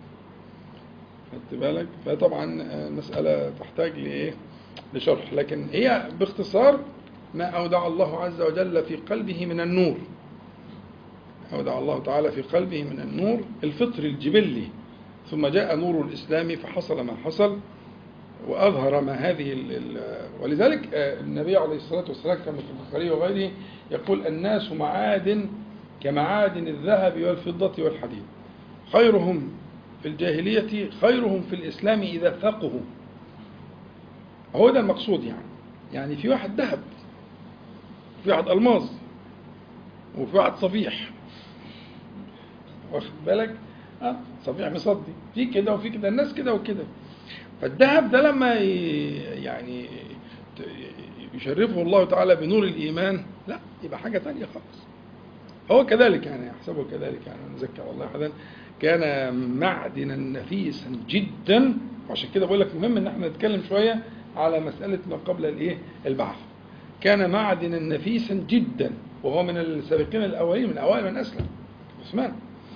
خدت بالك فطبعا مسألة تحتاج لإيه لشرح لكن هي باختصار ما أودع الله عز وجل في قلبه من النور أودع الله تعالى في قلبه من النور الفطر الجبلي ثم جاء نور الإسلام فحصل ما حصل وأظهر ما هذه ال ولذلك النبي عليه الصلاة والسلام كما في البخاري وغيره يقول الناس معادن كمعادن الذهب والفضة والحديد خيرهم في الجاهلية خيرهم في الإسلام إذا فقهوا هو ده المقصود يعني يعني في واحد ذهب وفي واحد ألماظ وفي واحد صفيح واخد بالك اه صفيح مصدي في كده وفي كده الناس كده وكده فالذهب ده لما يعني يشرفه الله تعالى بنور الإيمان لا يبقى حاجة تانية خالص هو كذلك يعني يحسبه كذلك يعني نذكر الله أحدا كان معدنا نفيسا جدا وعشان كده بقول لك مهم ان احنا نتكلم شويه على مساله ما قبل الايه البعث كان معدنا نفيسا جدا وهو من السابقين الاولين من اوائل من اسلم عثمان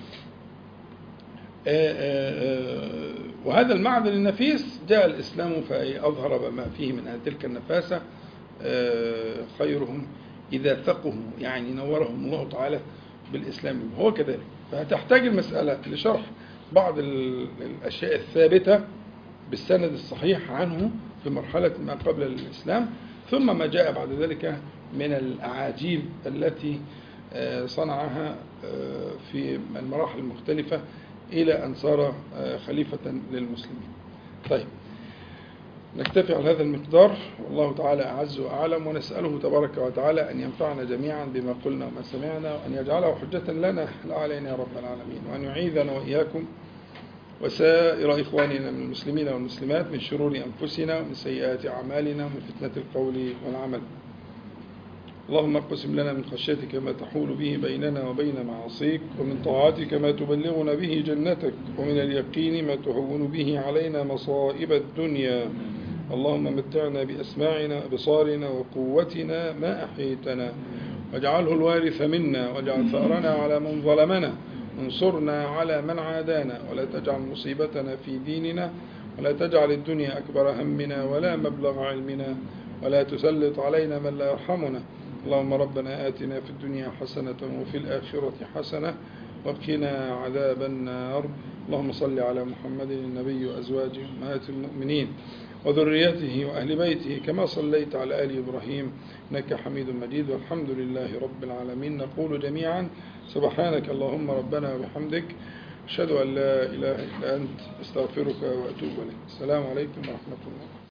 وهذا المعدن النفيس جاء الإسلام فأظهر ما فيه من تلك النفاسة خيرهم إذا فقهوا يعني نورهم الله تعالى بالإسلام هو كذلك فهتحتاج المسألة لشرح بعض الأشياء الثابتة بالسند الصحيح عنه في مرحلة ما قبل الإسلام ثم ما جاء بعد ذلك من الأعاجيب التي صنعها في المراحل المختلفة إلى أن صار خليفة للمسلمين طيب نكتفي على هذا المقدار والله تعالى أعز وأعلم ونسأله تبارك وتعالى أن ينفعنا جميعا بما قلنا وما سمعنا وأن يجعله حجة لنا لا علينا يا رب العالمين وأن يعيذنا وإياكم وسائر إخواننا من المسلمين والمسلمات من شرور أنفسنا ومن سيئات أعمالنا ومن فتنة القول والعمل اللهم اقسم لنا من خشيتك ما تحول به بيننا وبين معاصيك ومن طاعتك ما تبلغنا به جنتك ومن اليقين ما تهون به علينا مصائب الدنيا اللهم متعنا بأسماعنا أبصارنا وقوتنا ما أحيتنا واجعله الوارث منا واجعل ثأرنا على من ظلمنا انصرنا على من عادانا ولا تجعل مصيبتنا في ديننا ولا تجعل الدنيا أكبر همنا ولا مبلغ علمنا ولا تسلط علينا من لا يرحمنا اللهم ربنا آتنا في الدنيا حسنة وفي الآخرة حسنة وقنا عذاب النار اللهم صل على محمد النبي وأزواجه أمهات المؤمنين وذريته وأهل بيته كما صليت على آل إبراهيم إنك حميد مجيد والحمد لله رب العالمين نقول جميعا سبحانك اللهم ربنا وبحمدك أشهد أن لا إله إلا أنت استغفرك وأتوب إليك السلام عليكم ورحمة الله